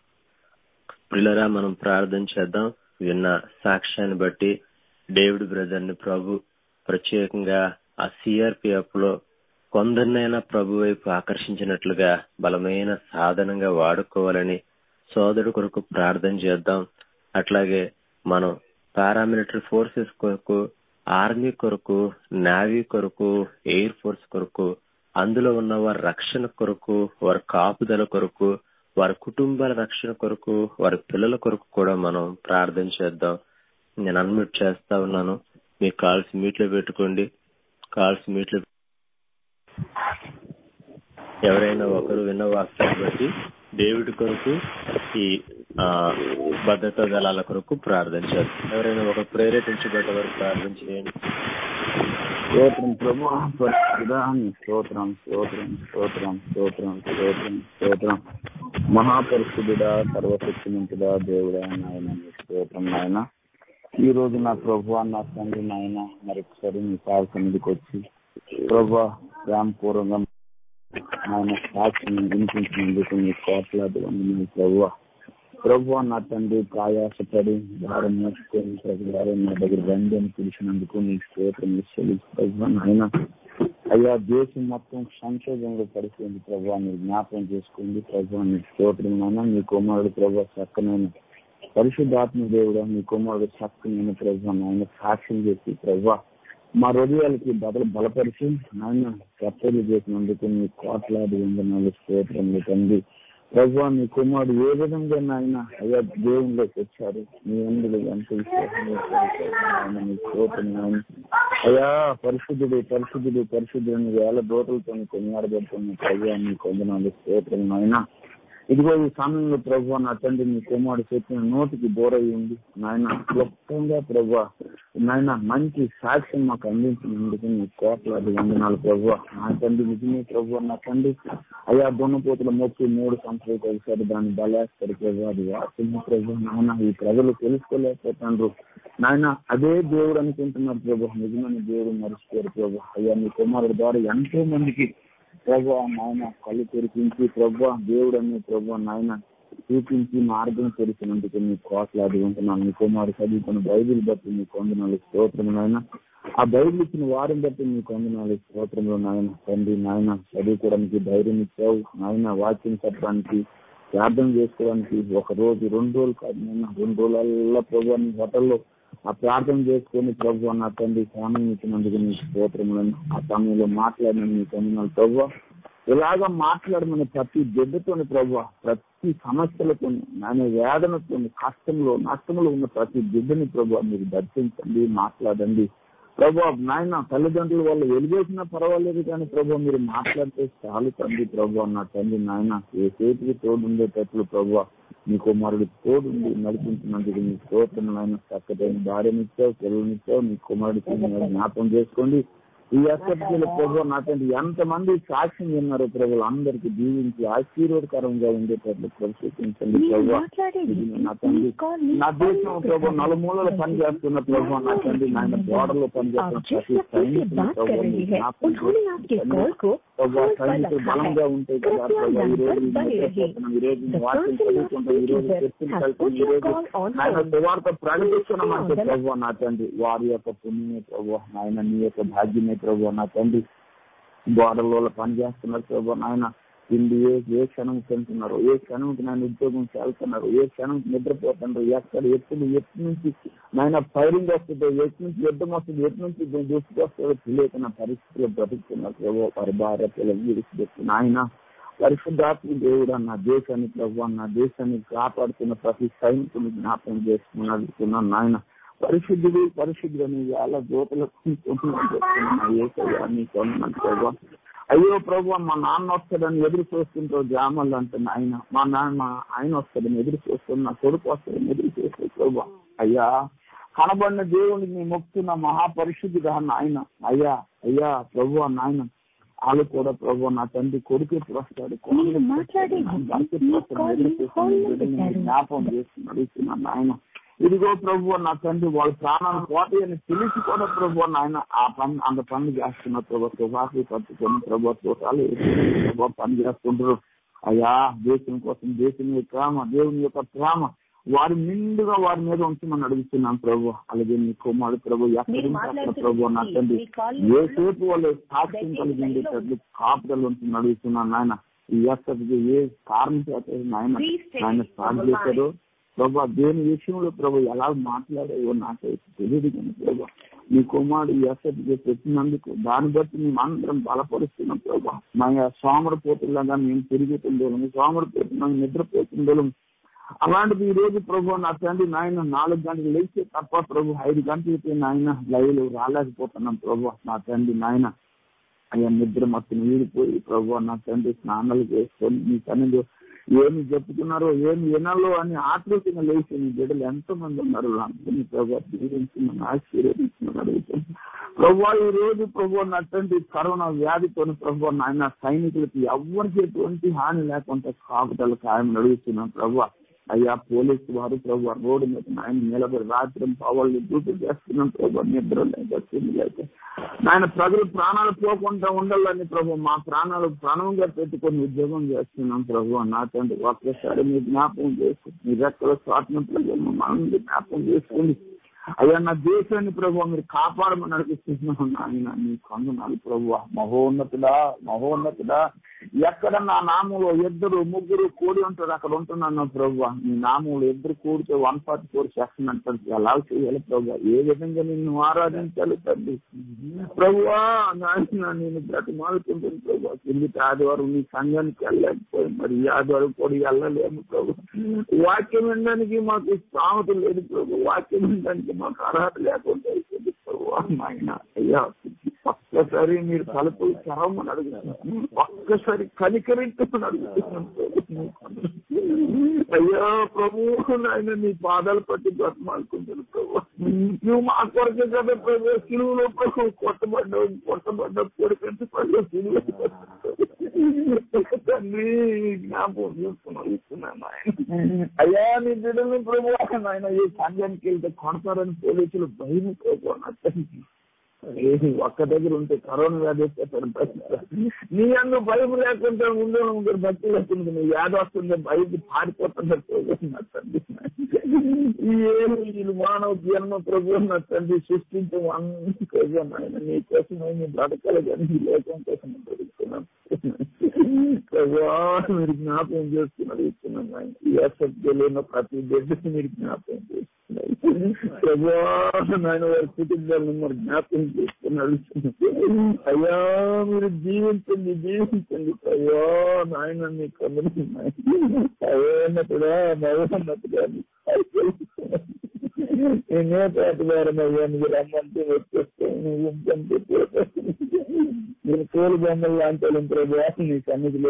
పిల్లరా మనం ప్రార్థన చేద్దాం విన్న సాక్ష్యాన్ని బట్టి డేవిడ్ బ్రదర్ ని ప్రభు ప్రత్యేకంగా ఆ సిఆర్పిఎఫ్ లో కొందరినైనా ప్రభు వైపు ఆకర్షించినట్లుగా బలమైన సాధనంగా వాడుకోవాలని సోదరుడు కొరకు ప్రార్థన చేద్దాం అట్లాగే మనం పారామిలిటరీ ఫోర్సెస్ కొరకు ఆర్మీ కొరకు నేవీ కొరకు ఎయిర్ ఫోర్స్ కొరకు అందులో ఉన్న వారి రక్షణ కొరకు వారి కాపుదల కొరకు వారి కుటుంబాల రక్షణ కొరకు వారి పిల్లల కొరకు కూడా మనం ప్రార్థన చేద్దాం నేను అన్మ్యూట్ చేస్తా ఉన్నాను మీ కాల్స్ మీట్ లో పెట్టుకోండి కాల్స్ మీట్ లో ఎవరైనా ఒకరు విన్న వాక్యాన్ని బట్టి దేవుడి కొరకు ఈ ఆ భద్రతా దళాల కొరకు ప్రార్థన చేద్దాం ఎవరైనా ఒక ప్రేరేపించబడ్డ వరకు ప్రార్థన చేయండి స్తోత్రం ప్రభు పరిశుద్ధుడా, నీ స్తోత్రం స్తోత్రం స్తోత్రం స్తోత్రం స్తోత్రం స్తోత్రం మహాపరిశుద్ధుడా సర్వశక్తిమంతుడా దేవుడా నాయన నీ స్తోత్రం నాయన ఈ రోజు నా ప్రభు నా తండ్రి నాయన మరొకసారి మీ పాద సన్నిధికి వచ్చి ప్రభు ప్రేమపూర్వకంగా ఆయన సాక్షిని వినిపించినందుకు మీ కోట్లాది వందనాలు ప్రభు ప్రభు నా తండ్రి ప్రయాసపడి భారం మోసుకొని ప్రభు వారు నా దగ్గర రండి అని పిలిచినందుకు నీకు స్తోత్రం చెల్లించి ప్రభు నాయన అయ్యా దేశం మొత్తం సంక్షోభంలో పడిపోయింది ప్రభు మీరు జ్ఞాపకం చేసుకోండి ప్రభు నీ స్తోత్రం నాయన మీ కుమారుడు ప్రభు చక్కనైన పరిశుద్ధాత్మ దేవుడు మీ కుమారుడు చక్కనైన ప్రభు నాయన సాక్ష్యం చేసి ప్రభు మా హృదయాలకి బదలు బలపరిచి నాయన కర్తవ్యం చేసినందుకు మీ కోట్లాది వందనాలు స్తోత్రములు తండ్రి ప్రభు మీ కుమారుడు ఏ విధంగా నాయన అయ్యా దేవునిలోకి వచ్చారు మీ అందులో ఎంత విశ్వాసం వేశారు నాయన మీ స్తోత్రం నాయన అయ్యా పరిశుద్ధుడు పరిశుద్ధుడు పరిశుద్ధుడు వేల దోతలతో కొనియాడబడుతున్న ప్రభు మీ కొందనాలు స్తోత్రం నాయన ఇదిగో ఈ సమయంలో ప్రభు నా తండ్రి మీ కుమారుడు చెప్పిన నోటికి దూరై ఉంది నాయన క్లుప్తంగా ప్రభు నాయన మంచి సాక్ష్యం మాకు అందించినందుకు మీ కోట్లాది వందనాలు ప్రభు నా తండ్రి నిజమే ప్రభు నా తండ్రి అయ్యా దున్నపోతుల మొక్కి మూడు సంవత్సరాలు ఒకసారి దాన్ని బలేస్తారు ప్రభు అది వాసింది ప్రభు నాయన ఈ ప్రజలు తెలుసుకోలేకపోతున్నారు నాయన అదే దేవుడు అనుకుంటున్నారు ప్రభు నిజమైన దేవుడు మర్చిపోయారు ప్రభు అయ్యా మీ కుమారుడు ద్వారా ఎంతో మందికి ప్రభు నాయన కళ్ళు తెరిపించి ప్రభు దేవుడు అనే ప్రభు నాయన చూపించి మార్గం తెరిచినందుకు మీ కోట్లాది ఉంటున్నాను మీ కుమారు చదువుకున్న బైబిల్ బట్టి మీ కొందనాలు స్తోత్రం నాయన ఆ బైబిల్ ఇచ్చిన వారిని బట్టి మీ కొందనాలు స్తోత్రంలో నాయన తండ్రి నాయన చదువుకోవడానికి ధైర్యం ఇచ్చావు నాయన వాక్యం చెప్పడానికి ప్రార్థన చేసుకోవడానికి ఒక రోజు రెండు రోజులు కాదు నాయన రెండు రోజులల్లా ప్రభు నీ హోటల్లో ఆ ప్రార్థన చేసుకొని ప్రభు నా తండ్రి సమయం ఇచ్చినందుకు నీకు స్తోత్రములను ఆ సమయంలో మాట్లాడిన మీ కొందనాలు ప్రభు ఇలాగా మాట్లాడమని ప్రతి బిడ్డతోని ప్రభు ప్రతి సమస్యలతో నాయన వేదనతో కష్టంలో నష్టంలో ఉన్న ప్రతి బిడ్డని ప్రభు మీరు దర్శించండి మాట్లాడండి ప్రభు నాయన తల్లిదండ్రుల వాళ్ళు వెలిగేసినా పర్వాలేదు కానీ ప్రభు మీరు మాట్లాడితే చాలు తండ్రి ప్రభు నా తండ్రి నాయన ఏ చేతికి తోడు ఉండేటట్లు ప్రభు మీ కుమారుడికి తోడుండి నడిపించినందుకు మీ స్తోత్రం నాయన చక్కటైన భార్యనిచ్చావు పిల్లనిచ్చావు మీ కుమారుడికి జ్ఞాపం చేసుకోండి ఈ ఎస్ఎఫ్జీల ప్రభు నా తండ్రి ఎంతమంది సాక్ష్యం విన్నారు ప్రభులు అందరికి దీవించి ఆశీర్వాదకరంగా ఉండేటట్లు ప్రదర్శించండి ప్రభు నా తండ్రి నా దేశం ప్రభు నలుమూలలో పనిచేస్తున్న ప్రభు నా తండ్రి నాయన బోర్డర్లో పనిచేస్తున్న ప్రతి సైనికుని ప్రభు మీ జ్ఞాపకం చేసుకోండి. ప్రభు సైనికులు బలంగా ఉంటాయి కదా ప్రభు ఈ రోజు నిద్రపోతున్నాం, ఈ రోజు వాక్యం చదువుకుంటాం ఈ రోజు చర్చలు కలుపుతాం ఈ రోజు ఆయన సువార్త ప్రకటిస్తున్నామంటే ప్రభు నా తండ్రి వారి యొక్క పుణ్యమే ప్రభు నాయన నీ యొక్క భాగ్యమే ప్రభు నా తండ్రి బోర్డర్లో పనిచేస్తున్నారు ప్రభు నాయన తిండి ఏ ఏ క్షణం తింటున్నారు ఏ క్షణంకి నాయన ఉద్యోగం చేస్తున్నారు ఏ క్షణం నిద్రపోతున్నారు ఎక్కడ ఎప్పుడు ఎటు నుంచి నాయన ఫైరింగ్ వస్తుందో ఎటు నుంచి యుద్ధం వస్తుంది ఎటు నుంచి దూసుకొస్తుందో తెలియకున్న పరిస్థితుల్లో బ్రతుకుతున్నారు ప్రభు వారి భార్య పిల్లలు విడిచిపెట్టి నాయన పరిశుద్ధాత్మ దేవుడు అన్న దేశాన్ని ప్రభు అన్న దేశాన్ని కాపాడుతున్న ప్రతి సైనికుని జ్ఞాపకం చేసుకున్నాడు నాయన పరిశుద్ధుడు పరిశుద్ధుడు అని వేళ దోతలకు ప్రభు అయ్యో ప్రభు మా నాన్న వస్తాడని ఎదురు చూస్తుంటో జామలు అంటున్నా ఆయన మా నాన్న ఆయన వస్తాడని ఎదురు చూస్తున్నా కొడుకు వస్తాడని ఎదురు చూస్తూ ప్రభు అయ్యా కనబడిన దేవునికి నీ మొక్కుతున్న మహాపరిశుద్ధుడు అన్న ఆయన అయ్యా అయ్యా ప్రభు అన్న ఆయన వాళ్ళు కూడా ప్రభు నా తండ్రి కొడుకు ఎప్పుడు వస్తాడు మీరు మాట్లాడే జ్ఞాపం చేస్తున్నాడు ఇస్తున్నాను ఆయన ఇదిగో ప్రభు నా తండ్రి వాళ్ళ ప్రాణాలు పోతాయి అని తెలిసి కూడా ప్రభు నాయన ఆ పని అంత పని చేస్తున్న ప్రభు తుపాకీ పట్టుకొని ప్రభు తోటాలు ప్రభు పని చేస్తుంటారు అయ్యా దేశం కోసం దేశం యొక్క ప్రేమ దేవుని యొక్క ప్రేమ వారి నిండుగా వారి మీద ఉంచమని అడుగుతున్నాం ప్రభు అలాగే మీ కుమారుడు ప్రభు ఎక్కడి అక్కడ ప్రభు నా తండ్రి ఏ సేపు వాళ్ళు సాక్ష్యం కలిగి ఉండేటట్లు కాపుదలు ఉంటుందని అడుగుతున్నాను నాయన ఈ ఎక్కడికి ఏ కారణం చేత నాయన ఆయన స్టార్ట్ చేశారు ప్రభా దేని విషయంలో ప్రభు ఎలా మాట్లాడాయో నాకైతే తెలియదు కానీ ప్రభా మీ కుమారుడు ఈ అసలు పెట్టినందుకు దాన్ని బట్టి మేము అందరం బలపరుస్తున్నాం ప్రభా మా సోమరపోతులాగా మేము తిరుగుతుండోళం సోమరపోతున్నాం నిద్రపోతుండోళం అలాంటిది ఈ రోజు ప్రభు నా తండ్రి నాయన నాలుగు గంటలు లేచే తప్ప ప్రభు ఐదు గంటలకి నాయన లైవ్ రాలేకపోతున్నాం ప్రభు నా తండ్రి నాయన అయ్యా నిద్ర మొత్తం వీడిపోయి ప్రభు నా తండ్రి స్నానాలు చేసుకొని మీ సన్నిధి ఏమి చెప్పుకున్నారో ఏమి వినాలో అని ఆతృతంగా లేచి నీ బిడ్డలు ఎంతో మంది ఉన్నారు అందరినీ ప్రభావ దీవించి మన ఆశీర్వదించిన అడుగుతుంది ప్రభు ఈ రోజు ప్రభు నటువంటి కరోనా వ్యాధితో ప్రభు నాయన సైనికులకి ఎవరికి ఎటువంటి హాని లేకుండా కాపుదల ఖాయం అడుగుతున్నాం ప్రభు అయ్యా పోలీసు వారు ప్రభు రోడ్డు మీద నాయన నిలబడి రాత్రి పవాళ్ళు డ్యూటీ చేస్తున్నాం ప్రభు నిద్ర లేక తిండి లేక నాయన ప్రజలు ప్రాణాలు పోకుండా ఉండాలని ప్రభు మా ప్రాణాలు ప్రాణంగా పెట్టుకొని ఉద్యోగం చేస్తున్నాం ప్రభు నా తండ్రి ఒక్కసారి మీ జ్ఞాపకం చేసి మీ రెక్కల స్వాతంత్రం మమ్మల్ని జ్ఞాపకం చేసుకోండి అయ్యా నా దేశాన్ని ప్రభు మీరు కాపాడమని నడిపిస్తున్నాం నాయన నీ కొందనాలు ప్రభు మహోన్నతుడా మహోన్నతుడా ఎక్కడ నా నామంలో ఇద్దరు ముగ్గురు కూడి ఉంటారు అక్కడ ఉంటున్నాను ప్రభు నీ నామంలో ఇద్దరు కూడితే వన్ ఫార్టీ ఫోర్ సెక్షన్ అంటారు ఎలా చేయాలి ప్రభు ఏ విధంగా నిన్ను ఆరాధించాలి తండ్రి ప్రభువా నాయన నేను బ్రతిమాలుతుంటాను ప్రభు కిందికి ఆదివారం నీ సంఘానికి వెళ్ళలేకపోయి మరి ఈ ఆదివారం కూడా వెళ్ళలేము ప్రభు వాక్యం వినడానికి మాకు స్థామత లేదు ప్రభు వాక్యం వినడానికి మాకు అర్హత లేకుండా అయిపోయింది ప్రభు నాయన అయ్యా ఒక్కసారి మీరు తలుపులు తెరవమని అడుగుతున్నాను ఒక్కసారి కనికరించమని అడుగుతున్నాను ప్రభు. అయ్యా ప్రభు నాయన నీ పాదాలు పట్టి బ్రతమాలుకుంటాను ప్రభు నువ్వు మా కొరకే కదా ప్రభు సిలువులో ప్రభు కొట్టబడ్డావు కొట్టబడ్డావు కొడుకంటే పడ్డావు సిలువ తండ్రి జ్ఞాపకం చూస్తున్నావు ఇస్తున్నాను ఆయన అయ్యా నీ బిడ్డలు ప్రభు నాయన ఈ సంఘానికి వెళ్తే కొడతారని పోలీసులు భయం ప్రభు నా తండ్రి ఏది ఒక్క దగ్గర ఉంటే కరోనా వ్యాధి వచ్చేస్తారు నీ అందు భయం లేకుండా ఉండే ముందు భక్తి లేకుండా నీ వ్యాధి వస్తుంటే భయం పారిపోతున్నారు నా తండ్రి ఈ ఏడు వీళ్ళు మానవ జన్మ ప్రభు నా తండ్రి సృష్టించే అన్ని కోసం ఆయన నీ కోసం నీ బ్రతకాలి కానీ నీ లోకం కోసం బ్రతుకుతున్నాను ప్రభా మీరు జ్ఞాపకం చేస్తున్నారు ఇస్తున్నాను ఆయన ఈ అసత్యంలో ఉన్న ప్రతి బిడ్డకి మీరు జ్ఞాపకం చేస్తున్నారు ప్రభా నాయన వారి కుటుంబాలను మరి జ్ఞాపకం చేస్తున్నారు అయ్యా మీరు జీవించండి జీవించండి అయ్యో నాయన మీ కన్ను అయ్యోన్నతుడా నవ్వన్నతుడా నేనే పేటగారని అయ్యా మీరు రమ్మంటే వచ్చేస్తే నువ్వు ఇంకంటే మీరు తోలు బొమ్మలు లాంటి ప్రభా నీ సన్నిధిలో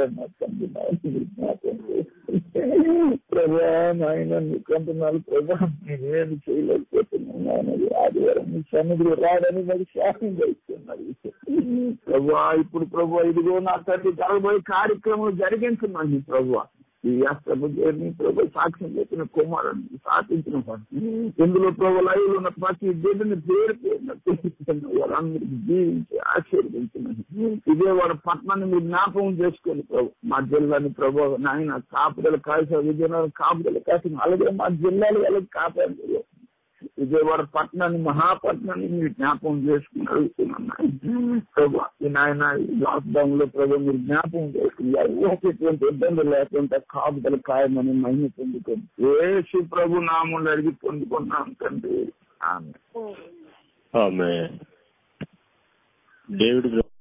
ప్రభా నాయన నీకు అంటున్నాను ప్రభా నేనేది చేయలేకపోతున్నాను నాయన ఆదివారం నీ సన్నిధిలో రాడని మరి శాసనం చేస్తున్నారు ప్రభా ఇప్పుడు ప్రభా ఇదిగో నా తండ్రి జరగబోయే కార్యక్రమం జరిగించున్నాను ప్రభా ఈ యాత్రకు చేరి ప్రభు సాక్ష్యం చేసిన కుమారుని సాధించిన ఇందులో ప్రభు లైవ్ ఉన్న ప్రతి బిడ్డని పేరు పేరు వాళ్ళందరికీ జీవించి ఆశీర్వదించిన విజయవాడ పట్టణాన్ని మీరు జ్ఞాపకం చేసుకోండి ప్రభు మా జిల్లాని ప్రభు నాయన కాపుదల కాల్సిన విజయనగరం కాపుదల కాసిన అలాగే మా జిల్లాలో వాళ్ళకి కాపాడు విజయవాడ పట్టణాన్ని మహాపట్నాన్ని మీరు జ్ఞాపకం చేసుకుని అడుగుతున్నాను ప్రభు ఈ నాయన లాక్డౌన్ లో ప్రభు మీరు జ్ఞాపకం చేసుకుని ఎటువంటి ఇబ్బందులు లేకుండా కాపుదల ఖాయమని మహిమ పొందుకొని ఏ ప్రభు నామంలో అడిగి పొందుకున్నాం తండ్రి ఆమె ఆమె డేవిడ్